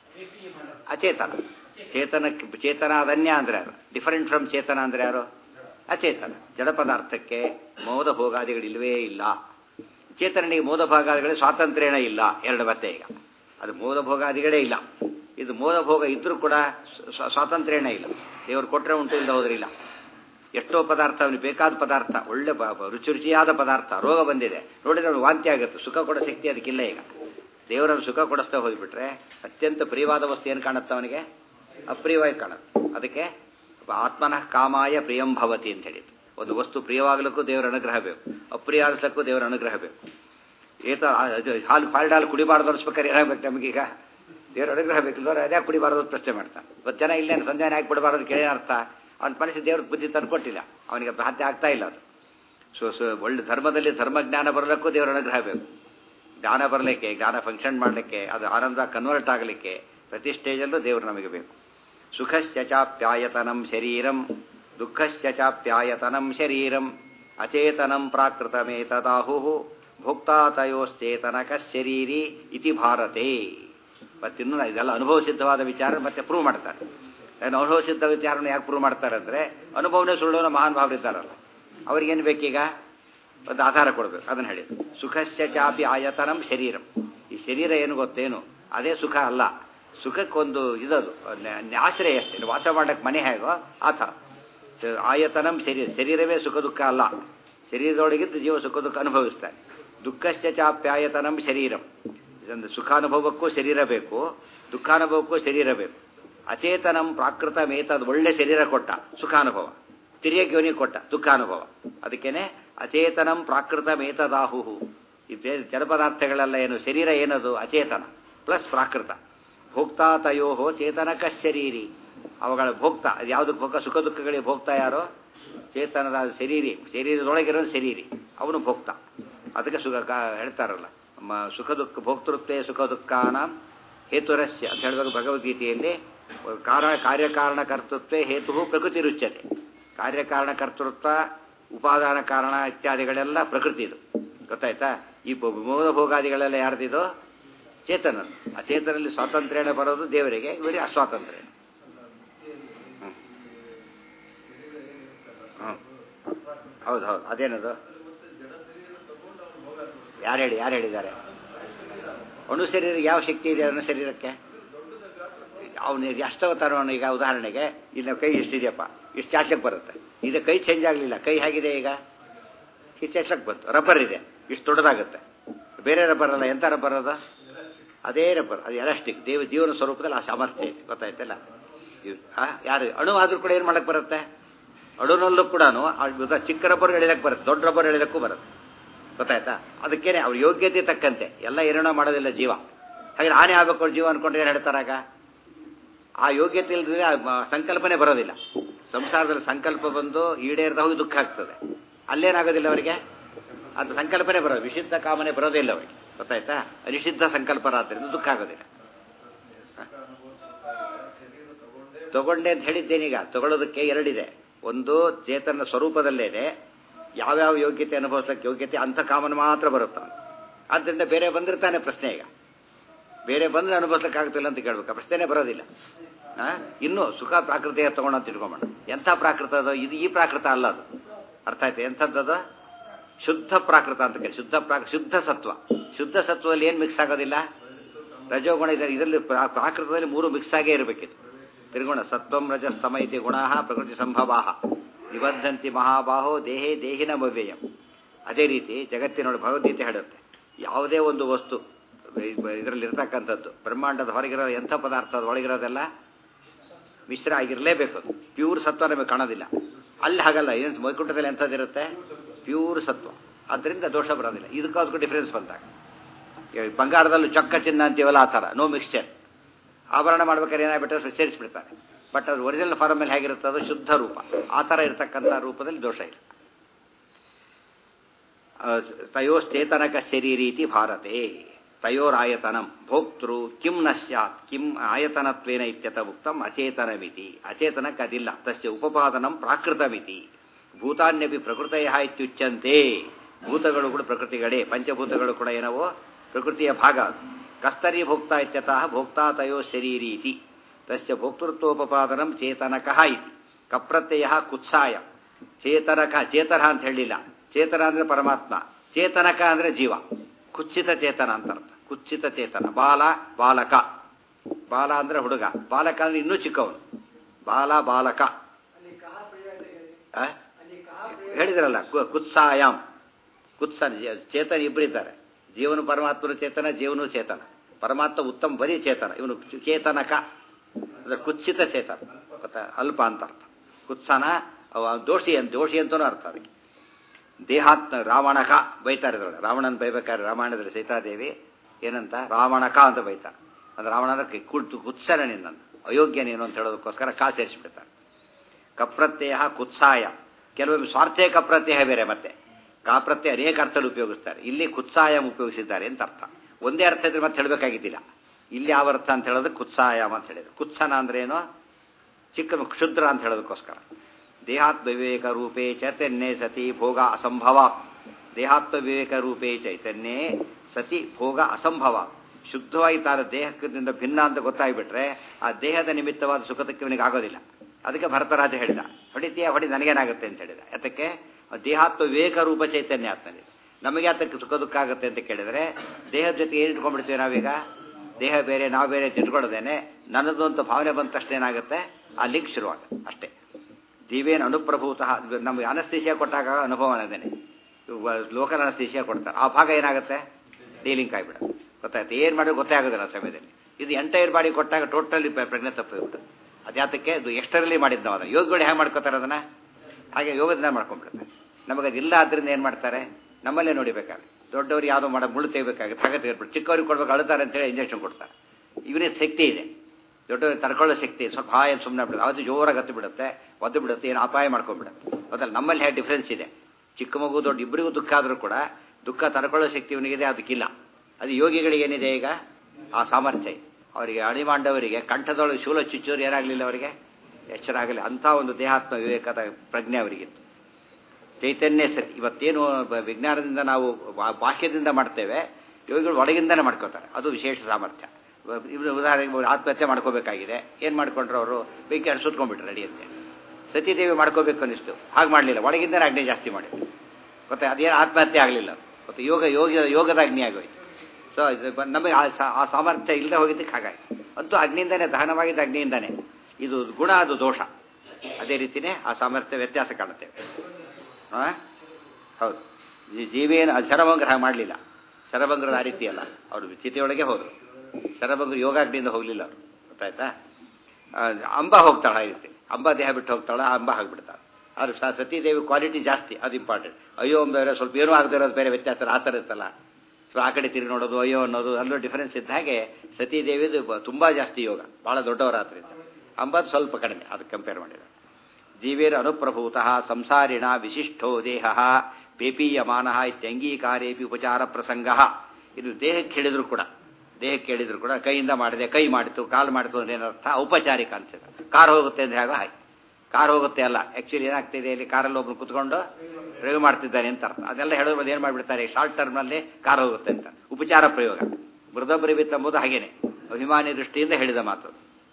ಅಚೇತನ ಚೇತನಕ್ಕೆ ಚೇತನ ಅದನ್ಯ ಅಂದ್ರೆ ಯಾರು ಡಿಫರೆಂಟ್ ಫ್ರಮ್ ಚೇತನ ಅಂದ್ರೆ ಯಾರು ಅಚೇತನ ಜಡ ಪದಾರ್ಥಕ್ಕೆ ಮೋದ ಭೋಗಾದಿಗಳಿಲ್ವೇ ಇಲ್ಲ ಚೇತನನಿಗೆ ಮೋದ ಭೋಗಾದಿಗಳಿಗೆ ಸ್ವಾತಂತ್ರ್ಯನೇ ಇಲ್ಲ ಎರಡು ಮತ್ತೆ ಈಗ ಅದು ಮೋದ ಭೋಗಾದಿಗಳೇ ಇಲ್ಲ ಇದು ಮೋದ ಭೋಗ ಇದ್ರೂ ಕೂಡ ಸ್ವಾತಂತ್ರ್ಯನೇ ಇಲ್ಲ ದೇವರು ಕೊಟ್ಟರೆ ಉಂಟು ಇಲ್ಲದೆ ಹೋದ್ರಿಲ್ಲ ಎಷ್ಟೋ ಪದಾರ್ಥ ಅವನಿಗೆ ಬೇಕಾದ ಪದಾರ್ಥ ಒಳ್ಳೆ ರುಚಿ ರುಚಿಯಾದ ಪದಾರ್ಥ ರೋಗ ಬಂದಿದೆ ನೋಡಿದ್ರೆ ಅವ್ನು ವಾಂತಿ ಆಗುತ್ತೆ ಸುಖ ಕೊಡೋ ಶಕ್ತಿ ಅದಕ್ಕಿಲ್ಲ ಈಗ ದೇವರನ್ನು ಸುಖ ಕೊಡಿಸ್ತಾ ಹೋಗ್ಬಿಟ್ರೆ ಅತ್ಯಂತ ಪ್ರಿಯವಾದ ವಸ್ತು ಏನು ಕಾಣುತ್ತೆ ಅವನಿಗೆ ಅಪ್ರಿಯವಾಗಿ ಕಾಣುತ್ತೆ ಅದಕ್ಕೆ ಆತ್ಮನಃ ಕಾಮಾಯ ಪ್ರಿಯಂ ಭವತಿ ಅಂತ ಹೇಳಿದ್ದು ಒಂದು ವಸ್ತು ಪ್ರಿಯವಾಗಲಿಕ್ಕೂ ದೇವರ ಅನುಗ್ರಹ ಬೇಕು ಅಪ್ರಿಯ ಆಗಿಸ್ಲಿಕ್ಕೂ ದೇವರ ಅನುಗ್ರಹ ಬೇಕು ಏತ ಹಾಲು ಫಾಲ್ಡ್ ಹಾಲು ಕುಡಿಬಾರ್ದು ಅನಿಸ್ಬೇಕಾದ್ರೆ ಏನಾಗಬೇಕು ನಮಗೀಗ ದೇವ್ರ ಅನುಗ್ರಹ ಬೇಕಿಲ್ಲವ್ರು ಅದೇ ಕುಡಿಬಾರದು ಅಂತ ಪ್ರಶ್ನೆ ಮಾಡ್ತಾನೆ ಇವತ್ತು ಜನ ಇಲ್ಲೇನು ಸಂಜೆ ಹಾಕಿ ಬಿಡಬಾರದು ಕೇಳಿ ಅರ್ಥ ಅವನ ಮನಸ್ಸು ದೇವ್ರ ಬುದ್ಧಿ ತಂದುಕೊಟ್ಟಿಲ್ಲ ಅವನಿಗೆ ಸಾಧ್ಯ ಆಗ್ತಾ ಇಲ್ಲ ಅದು ಸೊ ಸೊ ಒಳ್ಳೆ ಧರ್ಮದಲ್ಲಿ ಧರ್ಮಜ್ಞಾನ ಬರಲಿಕ್ಕೂ ದೇವರ ಅನುಗ್ರಹ ಬೇಕು ಜ್ಞಾನ ಬರಲಿಕ್ಕೆ ಜ್ಞಾನ ಫಂಕ್ಷನ್ ಮಾಡಲಿಕ್ಕೆ ಅದು ಆನಂದ ಕನ್ವರ್ಟ್ ಆಗಲಿಕ್ಕೆ ಪ್ರತಿ ಸ್ಟೇಜಲ್ಲೂ ದೇವರು ನಮಗೆ ಬೇಕು ಸುಖಸ್ಯ ಚಾಪ್ಯಾಯತನಂ ಶರೀರಂ ದುಃಖಸ್ಯ ಚಾಪ್ಯಾಯತನಂ ಶರೀರಂ ಅಚೇತನಂ ಪ್ರಾಕೃತಮೇತದಾಹು ಭೋಕ್ತಾತಯೋಶ್ಚೇತನಕ ಶರೀರಿ ಇತಿ ಭಾರತೆ ಮತ್ತಿನ್ನು ಇದೆಲ್ಲ ಅನುಭವ ಸಿದ್ಧವಾದ ವಿಚಾರ ಮತ್ತೆ ಪ್ರೂವ್ ಮಾಡ್ತಾರೆ ಏನು ಅನುಭವ ಸಿದ್ಧ ವಿಚಾರನ ಯಾಕೆ ಪ್ರೂವ್ ಮಾಡ್ತಾರೆ ಅಂದರೆ ಅನುಭವನೇ ಸುಳ್ಳು ಮಹಾನ್ ಭಾವರಿದ್ದಾರಲ್ಲ ಅವ್ರಿಗೇನು ಬೇಕೀಗ ಒಂದು ಆಧಾರ ಕೊಡಬೇಕು ಅದನ್ನು ಹೇಳಿ ಸುಖಸ್ಯ ಚಾಪಿ ಆಯತನಂ ಶರೀರಂ ಈ ಶರೀರ ಏನು ಗೊತ್ತೇನು ಅದೇ ಸುಖ ಅಲ್ಲ ಸುಖಕ್ಕೊಂದು ಇದದು ನ- ಆಶ್ರಯ ಅಷ್ಟೇ ವಾಸ ಮಾಡಕ್ಕೆ ಮನೆ ಹೇಗೋ ಆ ಥರ ಸ- ಆಯತನಂ ಶರೀರ ಶರೀರವೇ ಸುಖ ದುಃಖ ಅಲ್ಲ ಶರೀರದೊಳಗಿದ್ದು ಜೀವ ಸುಖ ದುಃಖ ಅನುಭವಿಸ್ತಾನೆ ದುಃಖಸ್ಯ ಚಾಪ್ಯಾಯತನಂ ಶರೀರಂ ಒಂದು ಸುಖಾನುಭವಕ್ಕೂ ಶರೀರ ಬೇಕು ದುಃಖಾನುಭವಕ್ಕೂ ಶರೀರ ಬೇಕು ಅಚೇತನಂ ಪ್ರಾಕೃತ ಮೇತದ್ ಒಳ್ಳೆ ಶರೀರ ಕೊಟ್ಟ ಸುಖಾನುಭವ ತಿರಿಯಗ್ಯೋನಿ ಕೊಟ್ಟ ದುಃಖಾನುಭವ ಅದಕ್ಕೇನೆ ಅಚೇತನಂ ಪ್ರಾಕೃತ ಮೇತದಾಹು ಈ ಬೇ- ಜಡ ಪದಾರ್ಥಗಳೆಲ್ಲ ಏನು ಶರೀರ ಏನದು ಅಚೇತನ ಪ್ಲಸ್ ಪ್ರಾಕೃತ ಭೋಕ್ತಾತಯೋ ಚೇತನಕ ಶರೀರಿ ಅವುಗಳ ಭೋಕ್ತ ಅದು ಯಾವುದಕ್ಕೆ ಭೋಗ ಸುಖ ದುಃಖಗಳಿಗೆ ಭೋಕ್ತ ಯಾರೋ ಚೇತನದ ಶರೀರಿ ಶರೀರದೊಳಗಿರೋ ಶರೀರಿ ಅವನು ಭೋಕ್ತ ಅದಕ್ಕೆ ಸುಖ ಕಾ- ಹೇಳ್ತಾರಲ್ಲ ಮ- ಸುಖ ದುಃಖ ಭೋಕ್ತೃತ್ವೇ ಸುಖ ದುಃಖಾನ ಹೇತುರಸ್ಯ ಅಂತ ಹೇಳಿದಾಗ ಭಗವದ್ಗೀತೆಯಲ್ಲಿ ಕಾರಣ ಕಾರ್ಯಕಾರಣ ಕರ್ತೃತ್ವೇ ಹೇತು ಪ್ರಕೃತಿ ರುಚ್ಯತೆ ಕಾರ್ಯಕಾರಣ ಕರ್ತೃತ್ವ ಉಪಾದಾನ ಕಾರಣ ಇತ್ಯಾದಿಗಳೆಲ್ಲ ಪ್ರಕೃತಿದು ಗೊತ್ತಾಯ್ತಾ ಈ ಭೋ- ವಿಮೋದ ಭೋಗಾದಿಗಳೆಲ್ಲ ಯಾರ್ದಿದು ಚೇತನ ಆ ಚೇತನಲ್ಲಿ ಸ್ವಾತಂತ್ರ್ಯನೇ ಬರೋದು ದೇವರಿಗೆ ಇವರಿಗೆ ಅಸ್ವಾತಂತ್ರ್ಯ ಹ್ಮ್. ಹ್ಮ್. ಹೌದು ಹೌದು ಅದೇನದು ಯಾರು ಹೇಳಿ ಯಾರು ಹೇಳಿದ್ದಾರೆ ಅಣು ಶರೀರಕ್ಕೆ ಯಾವ ಶಕ್ತಿ ಇದೆ ಅಣು ಶರೀರಕ್ಕೆ ಅವನು ಎಷ್ಟವತಾರವನು ಈಗ ಉದಾಹರಣೆಗೆ ಇಲ್ಲಿ ಕೈ ಎಷ್ಟಿದೆಯಪ್ಪ ಇಷ್ಟು ಚಾಚಕ್ಕೆ ಬರುತ್ತೆ ಇದು ಕೈ ಚೇಂಜ್ ಆಗಲಿಲ್ಲ ಕೈ ಹೇಗಿದೆ ಈಗ ಈ ಚಾಚಕ್ಕೆ ಬಂತು ರಬ್ಬರ್ ಇದೆ ಇಷ್ಟು ದೊಡ್ಡದಾಗುತ್ತೆ ಬೇರೆ ರಬ್ಬರ್ ಅಲ್ಲ ಎಂಥ ರಬ್ಬರ್ ಅದು ಅದೇ ರಬ್ಬರ್ ಅದು ಎಲಾಸ್ಟಿಕ್ ದೇವ ಜೀವನ ಸ್ವರೂಪದಲ್ಲಿ ಆ ಸಾಮರ್ಥ್ಯ ಇದೆ ಗೊತ್ತಾಯ್ತಲ್ಲ ಇವ್- ಆ, ಯಾರು ಅಣು ಆದ್ರೂ ಕೂಡ ಏನು ಮಾಡಕ್ಕೆ ಬರುತ್ತೆ ಅಣುನಲ್ಲೂ ಕೂಡ ಚಿಕ್ಕ ರಬ್ಬರ್ ಎಳಿಲಕ್ಕೆ ಬರುತ್ತೆ ದೊಡ್ಡ ರಬ್ಬರ್ ಎಳಿಲಕ್ಕೂ ಬರುತ್ತೆ ಗೊತ್ತಾಯ್ತಾ ಅದಕ್ಕೇನೆ ಅವ್ರ ಯೋಗ್ಯತೆ ತಕ್ಕಂತೆ ಎಲ್ಲ ಏನೇನೋ ಮಾಡೋದಿಲ್ಲ ಜೀವ ಹಾಗೆ ಆನೆ ಆಗ್ಬೇಕು ಅವ್ರ ಜೀವ ಅನ್ಕೊಂಡ್ರೆ ಏನು ಹೇಳ್ತಾರಾಗ ಆ ಯೋಗ್ಯತೆ ಇಲ್ಲದ್ರೆ ಆ ಮ- ಸಂಕಲ್ಪನೆ ಬರೋದಿಲ್ಲ ಸಂಸಾರದಲ್ಲಿ ಸಂಕಲ್ಪ ಬಂದು ಈಡೇರದ ಹೋಗಿ ದುಃಖ ಆಗ್ತದೆ ಅಲ್ಲೇನಾಗೋದಿಲ್ಲ ಅವರಿಗೆ ಅದು ಸಂಕಲ್ಪನೆ ಬರೋದು ವಿಶುದ್ಧ ಕಾಮನೆ ಬರೋದೇ ಇಲ್ಲ ಅವರಿಗೆ ಗೊತ್ತಾಯ್ತಾ ಅನಿಷಿದ್ಧ ಸಂಕಲ್ಪರಾದ್ರಿಂದ ದುಃಖ ಆಗೋದಿಲ್ಲ ತಗೊಂಡೆ ಅಂತ ಹೇಳಿದ್ದೇನೀಗ ತಗೊಳ್ಳೋದಕ್ಕೆ ಎರಡಿದೆ ಒಂದು ಚೇತನ ಸ್ವರೂಪದಲ್ಲೇನೆ ಯಾವ್ಯಾವ ಯೋಗ್ಯತೆ ಅನುಭವಿಸಕ್ಕೆ ಯೋಗ್ಯತೆ ಅಂಥ ಕಾಮನ ಮಾತ್ರ ಬರುತ್ತಾನೆ ಆದ್ದರಿಂದ ಬೇರೆ ಬಂದಿರ್ತಾನೆ ಪ್ರಶ್ನೆ ಈಗ ಬೇರೆ ಬಂದ್ರೆ ಅನುಭವಿಸಕ್ಕಾಗ್ತಿಲ್ಲ ಅಂತ ಕೇಳ್ಬೇಕು ಆ ಪ್ರಶ್ನೆನೇ ಬರೋದಿಲ್ಲ ಆ? ಇನ್ನು ಸುಖ ಪ್ರಾಕೃತಿಕ ತಗೊಂಡು ಅಂತ ಇಟ್ಕೊಂಬೋಣ ಎಂಥ ಪ್ರಾಕೃತ ಅದು ಇದು ಈ ಪ್ರಾಕೃತ ಅಲ್ಲ ಅದು ಅರ್ಥ ಆಯ್ತು ಎಂಥದ್ದದು ಶುದ್ಧ ಪ್ರಾಕೃತ ಅಂತ ಕೇಳಿ ಶುದ್ಧ ಪ್ರಾಕ ಶುದ್ಧ ಸತ್ವ ಶುದ್ಧ ಸತ್ವದಲ್ಲಿ ಏನು ಮಿಕ್ಸ್ ಆಗೋದಿಲ್ಲ ರಜೋಗುಣ ಇದೆ ಇದರಲ್ಲಿ ಪ್ರಾ- ಪ್ರಾಕೃತದಲ್ಲಿ ಮೂರು ಮಿಕ್ಸ್ ಆಗೇ ಇರಬೇಕಿತ್ತು ತ್ರಿಗುಣ ಸತ್ವಂ ರಜಸ್ತಮ ಇತಿ ಗುಣ ಪ್ರಕೃತಿ ಸಂಭವಾ ನಿಬದ್ಧಂತಿ ಮಹಾಬಾಹೋ ದೇಹೇ ದೇಹಿನ ಭವ್ಯಯಂ ಅದೇ ರೀತಿ ಜಗತ್ತಿನೊಳಗೆ ಭಗವದ್ಗೀತೆ ಹೇಳುತ್ತೆ ಯಾವುದೇ ಒಂದು ವಸ್ತು ಇದರಲ್ಲಿ ಇರ್ತಕ್ಕಂಥದ್ದು ಬ್ರಹ್ಮಾಂಡದ ಹೊರಗಿರೋ ಎಂಥ ಪದಾರ್ಥ ಅದು ಒಳಗಿರೋದೆಲ್ಲ ಮಿಶ್ರ ಆಗಿರಲೇಬೇಕು ಅದು ಪ್ಯೂರ್ ಸತ್ವ ನಮಗೆ ಕಾಣೋದಿಲ್ಲ ಅಲ್ಲಿ ಹಾಗಲ್ಲ ಏನು ವೈಕುಂಠದಲ್ಲಿ ಎಂಥದ್ದಿರುತ್ತೆ ಪ್ಯೂರ್ ಸತ್ವ ಅದರಿಂದ ದೋಷ ಬರೋದಿಲ್ಲ ಇದಕ್ಕೂ ಅದಕ್ಕೂ ಡಿಫ್ರೆನ್ಸ್ ಬಂದಾಗ ಈ ಬಂಗಾರದಲ್ಲೂ ಚೊಕ್ಕ ಚಿನ್ನ ಅಂತೀವಲ್ಲ ಆ ಥರ ನೋ ಮಿಕ್ಸ್ಚರ್ ಆಭರಣ ಮಾಡ್ಬೇಕಾದ್ರೆ ಏನಾಗ್ಬಿಟ್ರೆ ಸೇರಿಸ್ಬಿಡ್ತಾರೆ ಬಟ್ ಅದು ಒರಿಜಿನಲ್ ಫಾರ್ಮ್ ಮೇಲೆ ಹೇಗಿರುತ್ತೆ ಅದು ಶುದ್ಧ ರೂಪ ಆ ಥರ ಇರತಕ್ಕಂಥ ರೂಪದಲ್ಲಿ ದೋಷ ಇಲ್ಲ ತಯೋಶ್ಚೇತನಕ ಶರೀರೀತಿ ಭಾರತೆ ತಯೋರಾಯತನಂ ಭೋಕ್ತೃ ಕಿಂ ನ ಸ್ಯಾತ್ ಕಿಂ ಆಯತನತ್ವೇನ ಇತ್ಯತ ಉಕ್ತಂ ಅಚೇತನಮಿತಿ ಅಚೇತನಕ್ಕೆ ಅದಿಲ್ಲ ತಸ್ಯ ಉಪಪಾದನಂ ಪ್ರಾಕೃತಮಿತಿ ಭೂತಾನ್ಯಪಿ ಪ್ರಕೃತಯ ಇತ್ಯುಚ್ಯಂತೆ ಭೂತಗಳು ಕೂಡ ಪ್ರಕೃತಿಗಳೇ ಪಂಚಭೂತಗಳು ಕೂಡ ಏನವೋ ಪ್ರಕೃತಿಯ ಭಾಗ ಅದು. ಕಸ್ತರಿ ಭೋಕ್ತ ಇತ್ಯತಃ ಭೋಕ್ತಾ ತಯೋ ಶರೀರೀತಿ ತಸ್ಯ ಭೋಕ್ತೃತ್ವೋಪಪಾದನಂ ಚೇತನಕಃ ಇತಿ ಕಪ್ರತ್ಯಯ ಕುತ್ಸಾಯ ಚೇತನಕ ಚೇತನ ಅಂತ ಹೇಳಿಲ್ಲ ಚೇತನ ಅಂದ್ರೆ ಪರಮಾತ್ಮ ಚೇತನಕ ಅಂದ್ರೆ ಜೀವ ಕುಚ್ಚಿತ ಚೇತನ ಅಂತ ಅರ್ಥ ಕುಚ್ಚಿತ ಚೇತನ ಬಾಲ ಬಾಲಕ ಬಾಲ ಅಂದ್ರೆ ಹುಡುಗ ಬಾಲಕ ಅಂದ್ರೆ ಇನ್ನೂ ಚಿಕ್ಕವನು ಬಾಲ ಬಾಲಕ ಆ? ಹೇಳಿದ್ರಲ್ಲ ಕು- ಕುತ್ಸಾಯಾಮ್ ಕುತ್ಸ ಚೇತನ ಇಬ್ಬರಿದ್ದಾರೆ ಜೀವನು ಪರಮಾತ್ಮನ ಚೇತನ ಜೀವನು ಚೇತನ ಪರಮಾತ್ಮ ಉತ್ತಮ ಬರೀ ಚೇತನ ಇವನು ಚೇತನಕ ಅಂದ್ರೆ ಕುತ್ಸಿತ ಚೇತನ ಗೊತ್ತಾ ಅಲ್ಪ ಅಂತ ಅರ್ಥ ಕುತ್ಸನ ಅವ ದೋಷಿ ಅಂತ ದೋಷಿ ಅಂತನೂ ಅರ್ಥ ಅದಕ್ಕೆ ದೇಹಾತ್ಮ ರಾವಣಕ ಬೈತಾರೆ ಇದ್ರೊಳಗೆ ರಾವಣನ ಬೈಬೇಕಾದ್ರೆ ರಾಮಾಯಣದಲ್ಲಿ ಸೀತಾದೇವಿ ಏನಂತ ರಾವಣಕ ಅಂತ ಬೈತಾರೆ ಅದು ರಾವಣನ ಕುಟ್ಟು ಕುತ್ಸನ ನಿನ್ನನ್ನು ಅಯೋಗ್ಯ ನೀನು ಅಂತ ಹೇಳೋದಕ್ಕೋಸ್ಕರ ಕಾ ಸೇರಿಸಿಬಿಡ್ತಾರೆ ಕಪ್ರತ್ಯಯ ಕುತ್ಸಾಯ ಕೆಲವೊಮ್ಮೆ ಸ್ವಾರ್ಥೇ ಕಪ್ರತ್ಯಯ ಬೇರೆ ಮತ್ತೆ ಕಾಪ್ರತ್ಯಯ ಅನೇಕ ಅರ್ಥದಲ್ಲಿ ಉಪಯೋಗಿಸ್ತಾರೆ ಇಲ್ಲಿ ಕುತ್ಸಾಯಂ ಉಪಯೋಗಿಸಿದ್ದಾರೆ ಅಂತ ಅರ್ಥ ಒಂದೇ ಅರ್ಥ ಇದ್ರೆ ಮತ್ತೆ ಹೇಳಬೇಕಾಗಿದ್ದಿಲ್ಲ ಇಲ್ಲಿ ಯಾವ ಅರ್ಥ ಅಂತ ಹೇಳೋದು ಕುತ್ಸಾಯಂ ಅಂತ ಹೇಳಿದ್ರು ಕುತ್ಸನ ಅಂದ್ರೆ ಏನು ಚಿಕ್ಕ ಕ್ಷುದ್ರ ಅಂತ ಹೇಳೋದಕ್ಕೋಸ್ಕರ ದೇಹಾತ್ಮ ವಿವೇಕ ರೂಪೇ ಚೈತನ್ಯೇ ಸತಿ ಭೋಗ ಅಸಂಭವ ದೇಹಾತ್ಮ ವಿವೇಕ ರೂಪೇ ಚೈತನ್ಯೇ ಸತಿ ಭೋಗ ಅಸಂಭವ ಶುದ್ಧವಾಗಿ ತಾನು ದೇಹದಿಂದ ಭಿನ್ನ ಅಂತ ಗೊತ್ತಾಗ್ಬಿಟ್ರೆ ಆ ದೇಹದ ನಿಮಿತ್ತವಾದ ಸುಖದಕ್ಕೆ ಇವನಿಗೆ ಆಗೋದಿಲ್ಲ ಅದಕ್ಕೆ ಭರತರಾಜ ಹೇಳಿದ ಹೊಡಿತೀಯ ಹೊಡಿ ನನಗೇನಾಗುತ್ತೆ ಅಂತ ಹೇಳಿದ ಯಾತಕ್ಕೆ ದೇಹಾತ್ಮ ವಿವೇಕ ರೂಪ ಚೈತನ್ಯ ಆಗ್ತಾನೆ ನಮಗೆ ಯಾತಕ್ಕೆ ಸುಖ ದುಃಖ ಆಗುತ್ತೆ ಅಂತ ಕೇಳಿದ್ರೆ ದೇಹದ ಜೊತೆ ಏನು ಇಟ್ಕೊಂಡ್ಬಿಡ್ತೀವಿ ನಾವೀಗ ದೇಹ ಬೇರೆ ನಾವು ಬೇರೆ ತಿಳ್ಕೊಳ್ಳೋದೇನೆ ನನ್ನದು ಅಂತ ಭಾವನೆ ಬಂದ ತಕ್ಷಣ ಏನಾಗುತ್ತೆ ಆ ಲಿಂಕ್ ಶುರುವಾಗುತ್ತೆ ಅಷ್ಟೇ ಜೀವೇನ ಅನುಪ್ರಭೂತಃ ನಮಗೆ ಅನಸ್ತೀಸಿಯಾ ಕೊಟ್ಟಾಗ ಅನುಭವ ಅನ್ನೋದೇನೆ ಲೋಕಲ್ ಅನಸ್ತೀಸಿಯಾ ಕೊಡ್ತಾರೆ ಆ ಭಾಗ ಏನಾಗುತ್ತೆ ಡೀಲಿಂಕ್ ಆಗಿಬಿಡುತ್ತೆ ಗೊತ್ತಾಯ್ತು ಏನು ಮಾಡೋದು ಗೊತ್ತೇ ಆಗೋದಿಲ್ಲ ಆ ಸಮಯದಲ್ಲಿ ಇದು ಎಂಟೈರ್ ಬಾಡಿ ಕೊಟ್ಟಾಗ ಟೋಟಲಿ ಪ್ರಜ್ಞೆ ತಪ್ಪಿಬಿಡುತ್ತೆ ಅದ್ಯಾತಕ್ಕೆ ಅದು ಎಷ್ಟರಲ್ಲಿ ಮಾಡಿದ್ದು ನಾವು ಅದನ್ನು ಯೋಗಗಳು ಹೇಗೆ ಮಾಡ್ಕೋತಾರೆ ಅದನ್ನು ಹಾಗೆ ಯೋಗದಿಂದ ಮಾಡ್ಕೊಂಡ್ಬಿಡ್ತಾರೆ ನಮಗೆ ಅದಿಲ್ಲ ಆದ್ರಿಂದ ಏನು ಮಾಡ್ತಾರೆ ನಮ್ಮಲ್ಲೇ ನೋಡಿಬೇಕಾದ್ರೆ ದೊಡ್ಡವ್ರು ಯಾವುದೋ ಮಾಡೋ ಮುಳ್ಳು ತೆಗಿಬೇಕಾಗುತ್ತೆ ಹಾಗೆ ತೆಗೆದ್ಬಿಟ್ಟು ಚಿಕ್ಕವ್ರಿಗೆ ಕೊಡ್ಬೇಕು ಅಳ್ತಾರೆ ಅಂತೇಳಿ ಇಂಜೆಕ್ಷನ್ ಕೊಡ್ತಾರೆ ಇವರಿಗೆ ಶಕ್ತಿ ಇದೆ ದೊಡ್ಡವ್ರಿಗೆ ತಡ್ಕೊಳ್ಳೋ ಶಕ್ತಿ ಸ್ವಲ್ಪ ಹಾಯ್ ಸುಮ್ಮನೆ ಬಿಡುತ್ತೆ ಅವತ್ತು ಜೋರಾಗಿ ಹತ್ತು ಬಿಡುತ್ತೆ ಒದ್ದು ಬಿಡುತ್ತೆ ಏನು ಅಪಾಯ ಮಾಡ್ಕೊಂಡ್ಬಿಡುತ್ತೆ ಗೊತ್ತಲ್ಲ ನಮ್ಮಲ್ಲಿ ಹೇಗೆ ಡಿಫ್ರೆನ್ಸ್ ಇದೆ ಚಿಕ್ಕ ಮಗು ದೊಡ್ಡ ಇಬ್ಬರಿಗೂ ದುಃಖ ಆದರೂ ಕೂಡ ದುಃಖ ತಡ್ಕೊಳ್ಳೋ ಶಕ್ತಿ ಇವನಿಗಿದೆ ಅದಕ್ಕಿಲ್ಲ ಅದು ಯೋಗಿಗಳಿಗೆ ಏನಿದೆ ಈಗ ಆ ಸಾಮರ್ಥ್ಯ ಅವರಿಗೆ ಅಣಿಮಾಂಡವರಿಗೆ ಕಂಠದೊಳಗೆ ಶೂಲ ಚುಚ್ಚೂರು ಏನಾಗಲಿಲ್ಲ ಅವರಿಗೆ ಎಚ್ಚರ ಆಗಲಿಲ್ಲ ಅಂಥ ಒಂದು ದೇಹಾತ್ಮ ವಿವೇಕದ ಪ್ರಜ್ಞೆ ಅವರಿಗಿತ್ತು ಚೈತನ್ಯ ಸತಿ ಇವತ್ತೇನು ವಿಜ್ಞಾನದಿಂದ ನಾವು ಬಾಹ್ಯದಿಂದ ಮಾಡ್ತೇವೆ ಯೋಗಿಗಳು ಒಳಗಿಂದನೇ ಮಾಡ್ಕೋತಾರೆ ಅದು ವಿಶೇಷ ಸಾಮರ್ಥ್ಯ ಇವರು ಉದಾಹರಣೆಗೆ ಆತ್ಮಹತ್ಯೆ ಮಾಡ್ಕೋಬೇಕಾಗಿದೆ ಏನು ಮಾಡ್ಕೊಂಡ್ರು ಅವರು ಬೆಂಕಿ ಹಣ್ಣು ಸುತ್ಕೊಂಡ್ಬಿಟ್ರು ನಡಿಯಂತೆ ಸತೀದೇವಿ ಮಾಡ್ಕೋಬೇಕು ಅನ್ನಿಸ್ತು ಹಾಗೆ ಮಾಡಲಿಲ್ಲ ಒಳಗಿಂದನೇ ಅಗ್ನಿ ಜಾಸ್ತಿ ಮಾಡಿದ್ರು ಮತ್ತೆ ಅದೇನು ಆತ್ಮಹತ್ಯೆ ಆಗಲಿಲ್ಲ ಮತ್ತು ಯೋಗ ಯೋಗ ಯೋಗದ ಅಗ್ನಿ ಆಗೋಯ್ತು ಸೊ ನಮಗೆ ಆ ಸಾಮರ್ಥ್ಯ ಇಲ್ಲದೆ ಹೋಗಿದ್ದಕ್ಕೆ ಹಾಗಾಯ್ತು ಅಂತೂ ಅಗ್ನಿಯಿಂದನೇ ದಹನವಾಗಿದ್ದ ಅಗ್ನಿಯಿಂದನೇ ಇದು ಗುಣ ಅದು ದೋಷ ಅದೇ ರೀತಿಯೇ ಆ ಸಾಮರ್ಥ್ಯ ವ್ಯತ್ಯಾಸ ಕಾಣುತ್ತೇವೆ ಹೌದು ಜೀವೇನು ಶರಭಂಗ್ರಹ ಮಾಡಲಿಲ್ಲ ಶರಭಂಗ್ರದ ಆ ರೀತಿ ಅಲ್ಲ ಅವರು ಚಿತೆಯೊಳಗೆ ಹೋದರು ಶರಭಂಗ್ರ ಯೋಗಾಗ್ನಿಯಿಂದ ಹೋಗಲಿಲ್ಲ ಅವರು ಗೊತ್ತಾಯ್ತಾ ಅಂಬ ಹೋಗ್ತಾಳೆ ಆ ರೀತಿ ಅಂಬ ದೇಹ ಬಿಟ್ಟು ಹೋಗ್ತಾಳೆ ಅಂಬ ಆಗಿಬಿಡ್ತಾಳೆ ಆದ್ರೆ ಸತೀದೇವಿ ಕ್ವಾಲಿಟಿ ಜಾಸ್ತಿ ಅದು ಇಂಪಾರ್ಟೆಂಟ್ ಅಯ್ಯೋ ಬೇರೆ ಸ್ವಲ್ಪ ಏನೂ ಆಗದೆ ಇರೋದು ಬೇರೆ ವ್ಯತ್ಯಾಸ ಆ ಥರ ಇರ್ತಲ್ಲ ಸೊ ಆ ಕಡೆ ತಿರುಗಿ ನೋಡೋದು ಅಯ್ಯೋ ಅನ್ನೋದು ಅಲ್ಲೂ ಡಿಫರೆನ್ಸ್ ಇದ್ದ ಹಾಗೆ ಸತೀದೇವಿದು ತುಂಬ ಜಾಸ್ತಿ ಯೋಗ ಭಾಳ ದೊಡ್ಡವರಾದ್ರಿಂದ ಅಂಬದು ಸ್ವಲ್ಪ ಕಡಿಮೆ ಅದಕ್ಕೆ ಕಂಪೇರ್ ಮಾಡಿದ್ರೆ ಜೀವೇರ ಅನುಪ್ರಭೂತಃ ಸಂಸಾರಿಣ ವಿಶಿಷ್ಟೋ ದೇಹ ಪೇಪೀಯಮಾನ ಇತ್ಯಂಗೀಕಾರೇಪಿ ಉಪಚಾರ ಪ್ರಸಂಗ ಇದು ದೇಹಕ್ಕೆ ಹೇಳಿದ್ರು ಕೂಡ ದೇಹಕ್ಕೆ ಹೇಳಿದ್ರು ಕೂಡ ಕೈಯಿಂದ ಮಾಡಿದೆ ಕೈ ಮಾಡಿತು ಕಾಲು ಮಾಡಿತು ಅಂದ್ರೆ ಏನರ್ಥ ಔಪಚಾರಿಕ ಅಂತ ಕಾರ್ ಹೋಗುತ್ತೆ ಅಂದ್ರೆ ಹಾಗೆ ಹಾಯ್ ಕಾರ್ ಹೋಗುತ್ತೆ ಅಲ್ಲ ಆಕ್ಚುಲಿ ಏನಾಗ್ತಿದೆ ಇಲ್ಲಿ ಕಾರಲ್ಲಿ ಒಬ್ರು ಕುತ್ಕೊಂಡು ಡ್ರೈವ್ ಮಾಡ್ತಿದ್ದಾನೆ ಅಂತ ಅರ್ಥ ಅದೆಲ್ಲ ಹೇಳೋದು ಏನು ಮಾಡಿಬಿಡ್ತಾರೆ ಶಾರ್ಟ್ ಟರ್ಮ್ನಲ್ಲಿ ಕಾರ್ ಹೋಗುತ್ತೆ ಅಂತ ಉಪಚಾರ ಪ್ರಯೋಗ ಮೃದಬ್ರಿವಿತ್ ಎಂಬುದು ಹಾಗೇನೆ ಅಭಿಮಾನಿ ದೃಷ್ಟಿಯಿಂದ ಹೇಳಿದ ಮಾತು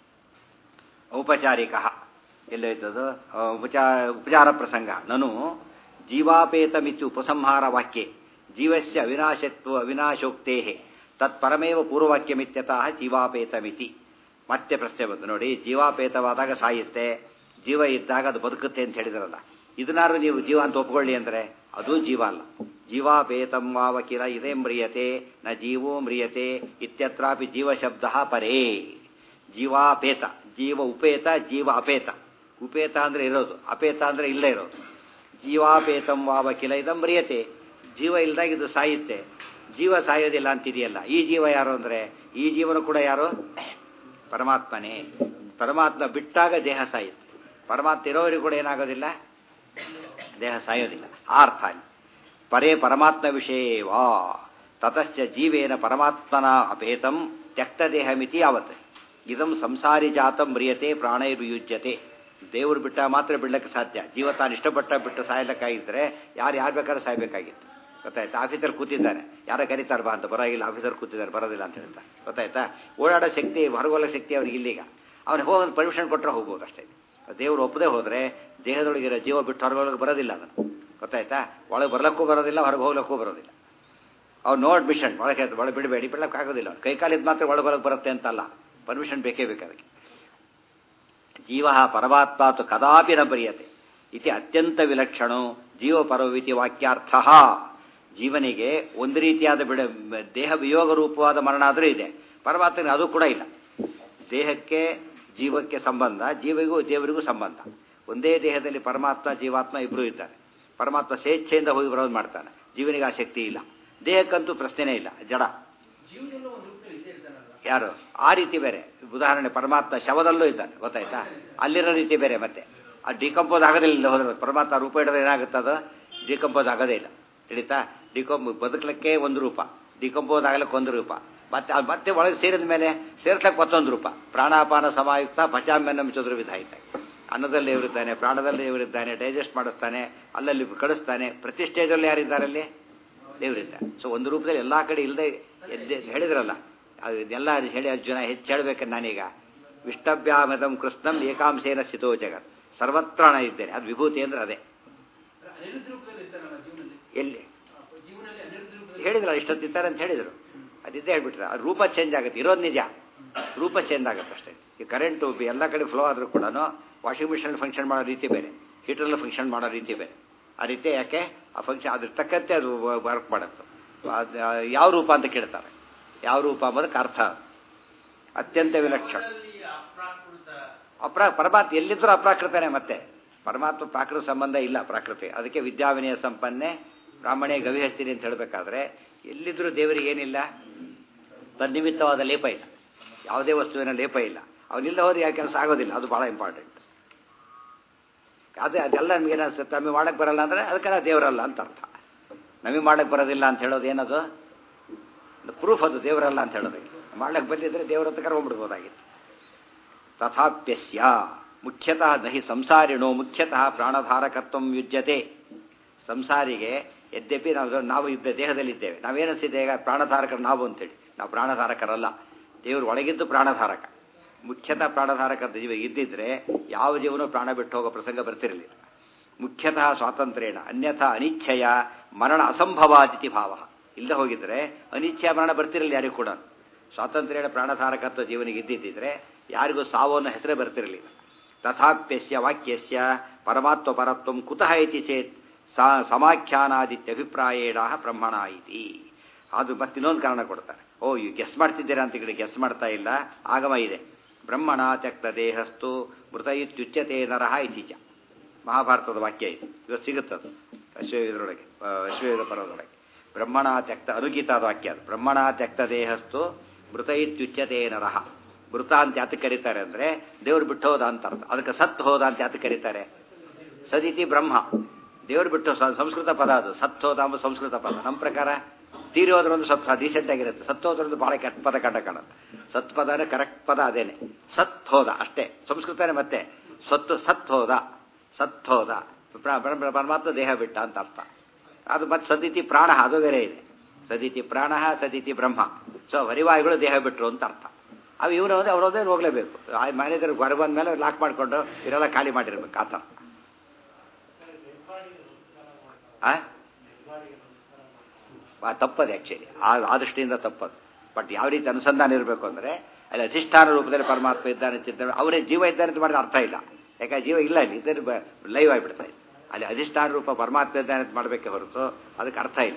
ಔಪಚಾರಿಕ ಎಲ್ಲೋಯ್ತದು ಉಪಚಾರ ಉಪಚಾರ ಪ್ರಸಂಗ ನನು ಜೀವಾಪೇತಮಿತಿ ಉಪಸಂಹಾರ ವಾಕ್ಯೆ ಜೀವಸ್ಯ ಅವಿನಾಶತ್ವ ಅವಿನಾಶೋಕ್ತೇ ತತ್ಪರಮೇವ ಪೂರ್ವವಾಕ್ಯಮಿತ್ಯತಃ ಜೀವಾಪೇತಮಿತಿ ಮತ್ತೆ ಪ್ರಶ್ನೆ ಬಂತು ನೋಡಿ ಜೀವಾಪೇತವಾದಾಗ ಸಾಯುತ್ತೆ ಜೀವ ಇದ್ದಾಗ ಅದು ಬದುಕುತ್ತೆ ಅಂತ ಹೇಳಿದ್ರಲ್ಲ ಇದನ್ನಾರು ನೀವು ಜೀವ ಅಂತ ಒಪ್ಕೊಳ್ಳಿ ಅಂದರೆ ಅದು ಜೀವ ಅಲ್ಲ ಜೀವಾಪೇತಂ ವಾವಕಿಲ ಇದೇ ಮ್ರಿಯತೆ ನ ಜೀವೋ ಮ್ರಿಯತೆ ಇತ್ಯತ್ರಾಪಿ ಜೀವಶಬ್ದ ಪರೇ ಜೀವಾಪೇತ ಜೀವ ಉಪೇತ ಜೀವ ಅಪೇತ ಉಪೇತ ಅಂದ್ರೆ ಇರೋದು ಅಪೇತ ಅಂದ್ರೆ ಇಲ್ಲೇ ಇರೋದು ಜೀವಾಪೇತಂ ವಾವಕಿಲ ಇದಂ ಮ್ರಿಯತೆ ಜೀವ ಇಲ್ದಾಗ ಇದು ಸಾಯುತ್ತೆ ಜೀವ ಸಾಯೋದಿಲ್ಲ ಅಂತಿದೆಯಲ್ಲ ಈ ಜೀವ ಯಾರು ಅಂದ್ರೆ ಈ ಜೀವನ ಕೂಡ ಯಾರು ಪರಮಾತ್ಮನೇ ಪರಮಾತ್ಮ ಬಿಟ್ಟಾಗ ದೇಹ ಸಾಯುತ್ತೆ ಪರಮಾತ್ಮ ಇರೋವರಿಗೂ ಕೂಡ ಏನಾಗೋದಿಲ್ಲ ದೇಹ ಸಾಯೋದಿಲ್ಲ ಆ ಅರ್ಥ ಪರೇ ಪರಮಾತ್ಮ ವಿಷಯೇವಾ ತತಶ್ಚ ಜೀವೇನ ಪರಮಾತ್ಮನ ಅಪೇತಂ ತ್ಯಕ್ತದೇಹಮಿತಿ ಯಾವತ್ ಇದಂ ಸಂಸಾರಿ ಜಾತಂ ಮ್ರಿಯತೆ ಪ್ರಾಣೈರ್ಯುಜ್ಯತೆ ದೇವರು ಬಿಟ್ಟ ಮಾತ್ರ ಬಿಡ್ಲಿಕ್ಕೆ ಸಾಧ್ಯ ಜೀವ ತಾನು ಇಷ್ಟಪಟ್ಟ ಬಿಟ್ಟು ಸಾಯಲಿಕ್ಕಾಗಿದ್ದರೆ ಯಾರು ಯಾರು ಬೇಕಾದ್ರೂ ಸಾಯ್ಬೇಕಾಗಿತ್ತು ಗೊತ್ತಾಯ್ತಾ ಆಫೀಸರ್ ಕೂತಿದ್ದಾನೆ ಯಾರೋ ಕರೀತಾರೆ ಬಾ ಅಂತ ಬರೋಗಿಲ್ಲ ಆಫೀಸರ್ ಕೂತಿದ್ದಾರೆ ಬರೋದಿಲ್ಲ ಅಂತ ಹೇಳ್ತಾರೆ ಗೊತ್ತಾಯ್ತಾ ಓಡಾಡೋ ಶಕ್ತಿ ಹೊರಗೋಲ ಶಕ್ತಿ ಅವ್ರಿಗೆ ಇಲ್ಲೀಗ ಅವ್ನಿಗೆ ಹೋಗಿ ಪರ್ಮಿಷನ್ ಕೊಟ್ಟರೆ ಹೋಗ್ಬೋದು ಅಷ್ಟೇ ದೇವರು ಒಪ್ಪದೆ ಹೋದರೆ ದೇಹದೊಳಗಿರೋ ಜೀವ ಬಿಟ್ಟು ಹೊರಗೊಳಗೆ ಬರೋದಿಲ್ಲ ಅದನ್ನು ಗೊತ್ತಾಯ್ತಾ ಒಳಗೆ ಬರ್ಲಕ್ಕೂ ಬರೋದಿಲ್ಲ ಹೊರಗೆ ಹೋಗ್ಲಕ್ಕೂ ಬರೋದಿಲ್ಲ ಅವ್ನು ನೋ ಅಡ್ಮಿಷನ್ ಒಳಗೆ ಒಳಗೆ ಬಿಡಬೇಡಿ ಬಿಡಕ್ಕೆ ಆಗೋದಿಲ್ಲ ಕೈ ಕಾಲಿದ್ದು ಮಾತ್ರ ಒಳಗೊಳಗೆ ಬರುತ್ತೆ ಅಂತಲ್ಲ ಪರ್ಮಿಷನ್ ಬೇಕೇ ಬೇಕು ಅದಕ್ಕೆ ಜೀವ ಪರಮಾತ್ಮಾತು ಕದಾಪಿ ನ ಬರೆಯತೆ ಇತಿ ಅತ್ಯಂತ ವಿಲಕ್ಷಣೋ ಜೀವ ಪರವಿತಿ ವಾಕ್ಯಾರ್ಥ ಜೀವನಿಗೆ ಒಂದು ರೀತಿಯಾದ ಬಿಡ ದೇಹ ವಿಯೋಗ ರೂಪವಾದ ಮರಣ ಆದರೂ ಇದೆ ಪರಮಾತ್ಮನಿಗೆ ಅದು ಕೂಡ ಇಲ್ಲ ದೇಹಕ್ಕೆ ಜೀವಕ್ಕೆ ಸಂಬಂಧ ಜೀವಿಗೂ ದೇವರಿಗೂ ಸಂಬಂಧ ಒಂದೇ ದೇಹದಲ್ಲಿ ಪರಮಾತ್ಮ ಜೀವಾತ್ಮ ಇಬ್ಬರೂ ಇದ್ದಾರೆ ಪರಮಾತ್ಮ ಸ್ವೇಚ್ಛೆಯಿಂದ ಹೋಗಿ ಬರೋದು ಮಾಡ್ತಾನೆ ಜೀವನಿಗೆ ಆ ಶಕ್ತಿ ಇಲ್ಲ ದೇಹಕ್ಕಂತೂ ಪ್ರಶ್ನೆನೇ ಇಲ್ಲ ಜಡ ಯಾರು ಆ ರೀತಿ ಬೇರೆ ಉದಾಹರಣೆ ಪರಮಾತ್ಮ ಶವದಲ್ಲೂ ಇದ್ದಾನೆ ಗೊತ್ತಾಯ್ತಾ ಅಲ್ಲಿರೋ ರೀತಿ ಬೇರೆ ಮತ್ತೆ ಆ ಡಿಕಂಪೋಸ್ ಆಗೋದಿಲ್ಲ ಇಲ್ಲಿ ಹೋದ್ರೆ ಪರಮಾತ್ಮ ರೂಪ ಹಿಡಿದ್ರೆ ಏನಾಗುತ್ತೆ ಅದು ಡಿಕಂಪೋಸ್ ಆಗೋದೇ ಇಲ್ಲ ತಿಳಿತಾ ಡಿಕಂಪ್ ಬದುಕಲಿಕ್ಕೆ ಒಂದು ರೂಪ ಡಿಕಂಪೋಸ್ ಆಗಲಿಕ್ಕೆ ಒಂದು ರೂಪ ಮತ್ತೆ ಅದು ಮತ್ತೆ ಒಳಗೆ ಸೇರಿದ ಮೇಲೆ ಸೇರ್ಸಕ್ಕೆ ಮತ್ತೊಂದು ರೂಪ ಪ್ರಾಣಾಪಾನ ಸಮಾಯುಕ್ತ ಪಚಾಮ್ಯನ್ನಂ ಚತುರ್ವಿಧಾಯಿತ ಅನ್ನದಲ್ಲಿ ಇವರಿದ್ದಾನೆ ಪ್ರಾಣದಲ್ಲಿ ಇವರಿದ್ದಾನೆ ಡೈಜೆಸ್ಟ್ ಮಾಡಿಸ್ತಾನೆ ಅಲ್ಲಲ್ಲಿ ಕಳಿಸ್ತಾನೆ ಪ್ರತಿ ಸ್ಟೇಜಲ್ಲಿ ಯಾರಿದ್ದಾರಲ್ಲಿ ದೇವರಿದ್ದಾರೆ ಸೊ ಒಂದು ರೂಪದಲ್ಲಿ ಎಲ್ಲ ಕಡೆ ಇಲ್ಲದೆ ಎದ್ದೆ ಹೇಳಿದ್ರಲ್ಲ ಅದು ಇದೆಲ್ಲ ಹೇಳಿ ಅರ್ಜುನ ಹೆಚ್ಚು ಹೇಳ್ಬೇಕಂತ ನಾನೀಗ ವಿಷ್ಟಭ್ಯಾಮದಂ ಕೃಷ್ಣಂ ಏಕಾಂಶೇನ ಸ್ಥಿತೋ ಜಗತ್ ಸರ್ವತ್ರ ನಾನು ಇದ್ದೇನೆ ಅದು ವಿಭೂತಿ ಅಂದ್ರೆ ಅದೇ ಅನಿರುದ್ಧ ರೂಪದಲ್ಲಿ ಇರ್ತಾರಲ್ಲ ಜೀವನದಲ್ಲಿ ಎಲ್ಲಿ ಜೀವನದಲ್ಲಿ ಅನಿರುದ್ಧ ರೂಪದಲ್ಲಿ ಹೇಳಿದ್ರಲ್ಲ ಇಷ್ಟೊತ್ತಿದ್ದಾರೆ ಅಂತ ಹೇಳಿದರು ಅದಿದ್ದೇ ಹೇಳ್ಬಿಟ್ರೆ ಅದು ರೂಪ ಚೇಂಜ್ ಆಗುತ್ತೆ ಇರೋದು ನಿಜ ರೂಪ ಚೇಂಜ್ ಆಗುತ್ತೆ ಅಷ್ಟೇ ಈ ಕರೆಂಟು ಎಲ್ಲ ಕಡೆ ಫ್ಲೋ ಆದರೂ ಕೂಡ ವಾಷಿಂಗ್ ಮಿಷಿನ್ ಫಂಕ್ಷನ್ ಮಾಡೋ ರೀತಿ ಬೇರೆ ಹೀಟರಲ್ಲಿ ಫಂಕ್ಷನ್ ಮಾಡೋ ರೀತಿ ಬೇರೆ ಆ ರೀತಿ ಯಾಕೆ ಆ ಫಂಕ್ಷನ್ ಅದ್ರ ತಕ್ಕಂತೆ ಅದು ವರ್ಕ್ ಮಾಡುತ್ತೆ ಅದು ಯಾವ ರೂಪ ಅಂತ ಕೇಳ್ತಾರೆ ಯಾವ ರೂಪ ಅಂಬೋದಕ್ಕೆ ಅರ್ಥ ಅತ್ಯಂತ ವಿಲಕ್ಷಣ ಅಪ್ರಾ ಪರಮಾತ್ಮ ಎಲ್ಲಿದ್ದರೂ ಅಪ್ರಾಕೃತನೇ ಮತ್ತೆ ಪರಮಾತ್ಮ ಪ್ರಾಕೃತ ಸಂಬಂಧ ಇಲ್ಲ ಪ್ರಾಕೃತಿ ಅದಕ್ಕೆ ವಿದ್ಯಾವಿನಯ ಸಂಪನ್ನೆ ಬ್ರಾಹ್ಮಣೇ ಗವಿಹಸ್ತಿನಿ ಅಂತ ಹೇಳಬೇಕಾದ್ರೆ ಎಲ್ಲಿದ್ದರೂ ದೇವರಿಗೆ ಏನಿಲ್ಲ ತನ್ನಿಮಿತ್ತವಾದ ಲೇಪ ಇಲ್ಲ ಯಾವುದೇ ವಸ್ತುವಿನ ಲೇಪ ಇಲ್ಲ ಅವನಿಲ್ಲ ಹೋದ್ರೆ ಯಾವ ಕೆಲಸ ಆಗೋದಿಲ್ಲ ಅದು ಭಾಳ ಇಂಪಾರ್ಟೆಂಟ್ ಅದೇ ಅದೆಲ್ಲ ನಮಗೆ ಅನ್ಸುತ್ತೆ ನಮಗೆ ಮಾಡಕ್ಕೆ ಬರಲ್ಲ ಅಂದರೆ ಅದಕ್ಕೆ ನಾವು ದೇವರಲ್ಲ ಅಂತ ಅರ್ಥ ನಮಗೆ ಮಾಡಕ್ಕೆ ಬರೋದಿಲ್ಲ ಅಂತ ಹೇಳೋದು ಏನದು ಪ್ರೂಫ್ ಅದು ದೇವರಲ್ಲ ಅಂತ ಹೇಳೋದಕ್ಕೆ ಮಾಡಕ್ಕೆ ಬಂದಿದ್ರೆ ದೇವರ ಹತ್ರ ಕರ್ಕೊಂಡ್ಬಿಡ್ಬೋದಾಗಿತ್ತು ತಥಾಪ್ಯಸ್ಯ ಮುಖ್ಯತಃ ನಹಿ ಸಂಸಾರಿಣೋ ಮುಖ್ಯತಃ ಪ್ರಾಣಧಾರಕತ್ವ ಯುಜ್ಯತೆ ಸಂಸಾರಿಗೆ ಯದ್ಯಪಿ ನಾವು ನಾವು ಇದ್ದ ದೇಹದಲ್ಲಿದ್ದೇವೆ ನಾವೇನಿಸಿದೆ ಈಗ ಪ್ರಾಣಧಾರಕರು ನಾವು ಅಂತೇಳಿ ನಾವು ಪ್ರಾಣಧಾರಕರಲ್ಲ ದೇವರು ಒಳಗಿದ್ದು ಪ್ರಾಣಧಾರಕ ಮುಖ್ಯತಃ ಪ್ರಾಣಧಾರಕ ಜೀವ ಇದ್ದಿದ್ರೆ ಯಾವ ಜೀವನೂ ಪ್ರಾಣ ಬಿಟ್ಟು ಹೋಗೋ ಪ್ರಸಂಗ ಬರ್ತಿರಲಿಲ್ಲ ಮುಖ್ಯತಃ ಸ್ವಾತಂತ್ರ್ಯೇಣ ಅನ್ಯಥಾ ಅನಿಚ್ಛೆಯ ಮರಣ ಅಸಂಭವಾದಿತಿ ಭಾವ ಇಲ್ಲದೆ ಹೋಗಿದ್ರೆ ಅನಿಚ್ಛೆಯ ಮರಣ ಬರ್ತಿರಲಿಲ್ಲ ಯಾರಿಗೂ ಕೂಡ ಸ್ವಾತಂತ್ರ್ಯೇಣ ಪ್ರಾಣಧಾರಕತ್ವ ಜೀವನಿಗೆ ಇದ್ದಿದ್ದಿದ್ರೆ ಯಾರಿಗೂ ಸಾವು ಅನ್ನೋ ಹೆಸರೇ ಬರ್ತಿರಲಿಲ್ಲ ತಥಾಪ್ಯಸ್ಯ ವಾಕ್ಯಸ್ಯ ಪರಮಾತ್ಮ ಪರತ್ವಂ ಕುತಃ ಇತಿ ಚೇತ್ ಸಾ ಸಮಾಖ್ಯಾನಾದಿತ್ಯಭಿಪ್ರಾಯೇಣ ಬ್ರಹ್ಮಣ ಇತಿ ಅದು ಮತ್ತಿನ್ನೊಂದು ಕಾರಣ ಕೊಡ್ತಾರೆ ಓ ಇವು ಗೆಸ್ ಮಾಡ್ತಿದ್ದೀರಾ ಅಂತ ಹೇಳಿ ಗೆಸ್ ಮಾಡ್ತಾ ಇಲ್ಲ ಆಗಮ ಇದೆ ಬ್ರಹ್ಮಣ ತ್ಯಕ್ತ ದೇಹಸ್ತು ಮೃತ ಇತ್ಯುಚ್ಯತೆ ನರಹ ಇತೀಚ ಮಹಾಭಾರತದ ವಾಕ್ಯ ಇದೆ ಇವತ್ತು ಸಿಗುತ್ತದು ಅಶ್ವಯುಧರೊಳಗೆ ಅಶ್ವಯುಧ ಪರ್ವದೊಳಗೆ ಬ್ರಹ್ಮಣ ತ್ಯಕ್ತ ಅನುಗೀತಾದ ವಾಕ್ಯ ಅದು ಬ್ರಹ್ಮಣ ತ್ಯಕ್ತ ದೇಹಸ್ತು ಮೃತ ಇತ್ಯುಚ್ಯತೆ ನರಹ ಮೃತ ಅಂತ ಯಾತಕ್ಕೆ ಕರೀತಾರೆ ಅಂದರೆ ದೇವ್ರು ಬಿಟ್ಟು ಹೋದ ಅಂತ ಅರ್ಥ ಅದಕ್ಕೆ ಸತ್ ಹೋದ ಅಂತ ಯಾತಕ್ಕೆ ಕರೀತಾರೆ ಸದಿತಿ ಬ್ರಹ್ಮ ದೇವ್ರು ಬಿಟ್ಟು ಸಂಸ್ಕೃತ ಪದ ಅದು ಸತ್ ಹೋದ ಎಂಬ ಸಂಸ್ಕೃತ ಪದ ನಮ್ಮ ಪ್ರಕಾರ ತೀರಿ ಹೋದ್ರೊಂದು ಸ್ವಲ್ಪ ಡೀಸೆಂಟ್ ಆಗಿರುತ್ತೆ ಸತ್ ಹೋದ್ರೊಂದು ಭಾಳ ಕೆಟ್ಟ ಪದ ಕಂಡ ಕಾಣುತ್ತೆ ಸತ್ ಪದ ಅಂದರೆ ಕರೆಕ್ಟ್ ಪದ ಅದೇನೆ ಸತ್ ಹೋದ ಅಷ್ಟೇ ಸಂಸ್ಕೃತನೇ ಮತ್ತೆ ಸತ್ತು ಸತ್ ಹೋದ ಸತ್ ಹೋದ ಪರಮಾತ್ಮ ದೇಹ ಬಿಟ್ಟ ಅಂತ ಅರ್ಥ ಅದು ಮತ್ತೆ ಸದಿತಿ ಪ್ರಾಣ ಅದು ಬೇರೆ ಇದೆ ಸದಿತಿ ಪ್ರಾಣ ಸದಿತಿ ಬ್ರಹ್ಮ ಸೊ ಹರಿವಾಯುಗಳು ದೇಹ ಬಿಟ್ಟರು ಅಂತ ಅರ್ಥ ಅವು ಇವನು ಹೋದ್ರೆ ಅವ್ರದೇ ಹೋಗ್ಲೇಬೇಕು ಆ ಮ್ಯಾನೇಜರ್ ಹೊರ ಬಂದ ಮೇಲೆ ಲಾಕ್ ಮಾಡಿಕೊಂಡು ಇವರೆಲ್ಲ ಖಾಲಿ ಮಾಡಿರ್ಬೇಕು ಆ ಥರ ತಪ್ಪದು ಆ್ಯಕ್ಚುಲಿ ಆ ಆ ದೃಷ್ಟಿಯಿಂದ ತಪ್ಪದು ಬಟ್ ಯಾವ ರೀತಿ ಅನುಸಂಧಾನ ಇರಬೇಕು ಅಂದರೆ ಅಲ್ಲಿ ಅಧಿಷ್ಠಾನ ರೂಪದಲ್ಲಿ ಪರಮಾತ್ಮ ಇದ್ದಾನೆ ಚಿಂತನೆ ಅವರೇ ಜೀವ ಇದ್ದಾನೆ ಅಂತ ಮಾಡಿದ್ರೆ ಅರ್ಥ ಇಲ್ಲ ಯಾಕಂದ್ರೆ ಜೀವ ಇಲ್ಲ ಇಲ್ಲಿ ಇದ್ದರೆ ಲೈವ್ ಆಗಿಬಿಡ್ತಾ ಇದೆ ಅಲ್ಲಿ ಅಧಿಷ್ಠಾನ ರೂಪ ಪರಮಾತ್ಮ ಇದ್ದಾನೆ ಅಂತ ಮಾಡಬೇಕೆ ಹೊರತು ಅದಕ್ಕೆ ಅರ್ಥ ಇಲ್ಲ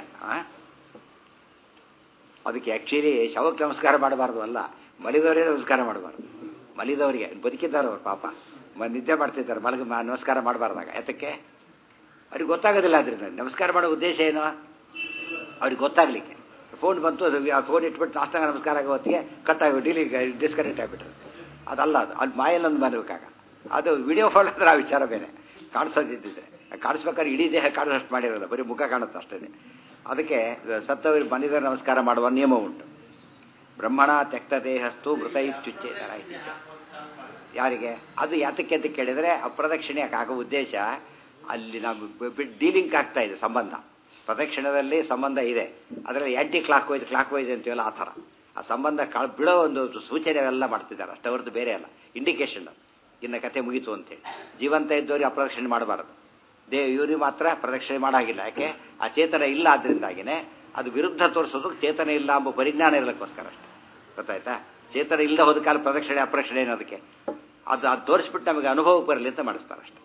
ಅದಕ್ಕೆ ಆ್ಯಕ್ಚುಲಿ ಶವಕ್ಕೆ ನಮಸ್ಕಾರ ಮಾಡಬಾರ್ದು ಅಲ್ಲ ಮಲಿದವರೇ ನಮಸ್ಕಾರ ಮಾಡಬಾರ್ದು ಮಲಿದವರಿಗೆ ಬದುಕಿದ್ದಾರೆ ಅವ್ರು ಪಾಪ ನಿದ್ದೆ ಮಾಡ್ತಿದ್ದಾರೆ ಮಲಗ ನಮಸ್ಕಾರ ಮಾಡಬಾರ್ದಾಗ ಯಾತಕ್ಕೆ ಅವ್ರಿಗೆ ಗೊತ್ತಾಗೋದಿಲ್ಲ ಅದರಿಂದ ನಮಸ್ಕಾರ ಮಾಡೋ ಉದ್ದೇಶ ಏನು ಅವ್ರಿಗೆ ಗೊತ್ತಾಗ್ಲಿಕ್ಕೆ ಫೋನ್ ಬಂತು ಅದು ಫೋನ್ ಇಟ್ಬಿಟ್ಟು ಲಾಸ್ಟಾಗ ನಮಸ್ಕಾರ ಆಗೋ ಹೊತ್ತಿಗೆ ಕಟ್ ಆಗಿ ಡಿಲಿ ಡಿಸ್ಕನೆಕ್ಟ್ ಆಗಿಬಿಟ್ರು ಅದಲ್ಲ ಅದು ಅದು ಮಾಯಲ್ಲೊಂದು ಬರಬೇಕಾಗ ಅದು ವಿಡಿಯೋ ಫೋನ್ ಅಂದ್ರೆ ಆ ವಿಚಾರ ಬೇರೆ ಕಾಣಿಸೋದಿದ್ದಿದ್ರೆ ಕಾಣಿಸ್ಬೇಕಾದ್ರೆ ಇಡೀ ದೇಹ ಕಾಣಿಸೋಷ್ಟು ಮಾಡಿರೋಲ್ಲ ಬರೀ ಮುಖ ಕಾಣುತ್ತೆ ಅಷ್ಟೇ ಅದಕ್ಕೆ ಸತ್ತವರು ಬಂದಿದ್ದರೆ ನಮಸ್ಕಾರ ಮಾಡುವ ನಿಯಮ ಉಂಟು ಬ್ರಹ್ಮಣ ತ್ಯಕ್ತ ದೇಹಸ್ತು ಮೃತ ಇತ್ಯುಚ್ಚೆ ಯಾರಿಗೆ ಅದು ಯಾತಕ್ಕೆ ಅಂತ ಕೇಳಿದರೆ ಅಪ್ರದಕ್ಷಿಣೆ ಆಗೋ ಉದ್ದೇಶ ಅಲ್ಲಿ ನಾವು ಡೀಲಿಂಗ್ ಆಗ್ತಾ ಇದೆ ಸಂಬಂಧ ಪ್ರದಕ್ಷಿಣದಲ್ಲಿ ಸಂಬಂಧ ಇದೆ ಅದರಲ್ಲಿ anticlockwise clockwise ಅಂತೀವಲ್ಲ ಆ ಥರ ಆ ಸಂಬಂಧ ಕಾಳು ಬಿಡೋ ಒಂದು ಸೂಚನೆ ಎಲ್ಲ ಮಾಡ್ತಿದ್ದಾರೆ ಅಷ್ಟೇ ಹೊರತು ಬೇರೆ ಅಲ್ಲ ಇಂಡಿಕೇಶನ್ ಇನ್ನು ಕತೆ ಮುಗೀತು ಅಂತೇಳಿ ಜೀವಂತ ಇದ್ದವ್ರಿಗೆ ಅಪ್ರದಕ್ಷಿಣೆ ಮಾಡಬಾರ್ದು ದೇ ಇವ್ರಿಗೆ ಮಾತ್ರ ಪ್ರದಕ್ಷಿಣೆ ಮಾಡಾಗಿಲ್ಲ ಯಾಕೆ ಆ ಚೇತನ ಇಲ್ಲ ಆದ್ರಿಂದಾಗಿನೇ ಅದು ವಿರುದ್ಧ ತೋರಿಸೋದು ಚೇತನ ಇಲ್ಲ ಎಂಬ ಪರಿಜ್ಞಾನ ಇರಲಿಕ್ಕೋಸ್ಕರ ಅಷ್ಟೇ ಗೊತ್ತಾಯ್ತಾ ಚೇತನ ಇಲ್ಲದ ಹೋದ ಕಾಲ ಪ್ರದಕ್ಷಿಣೆ ಅಪ್ರದಕ್ಷಿಣೆ ಏನೋದಕ್ಕೆ ಅದು ಅದು ತೋರಿಸ್ಬಿಟ್ಟು ನಮಗೆ ಅನುಭವಕ್ಕೆ ಬರಲಿ ಅಂತ ಮಾಡಿಸ್ತಾರೆ ಅಷ್ಟೇ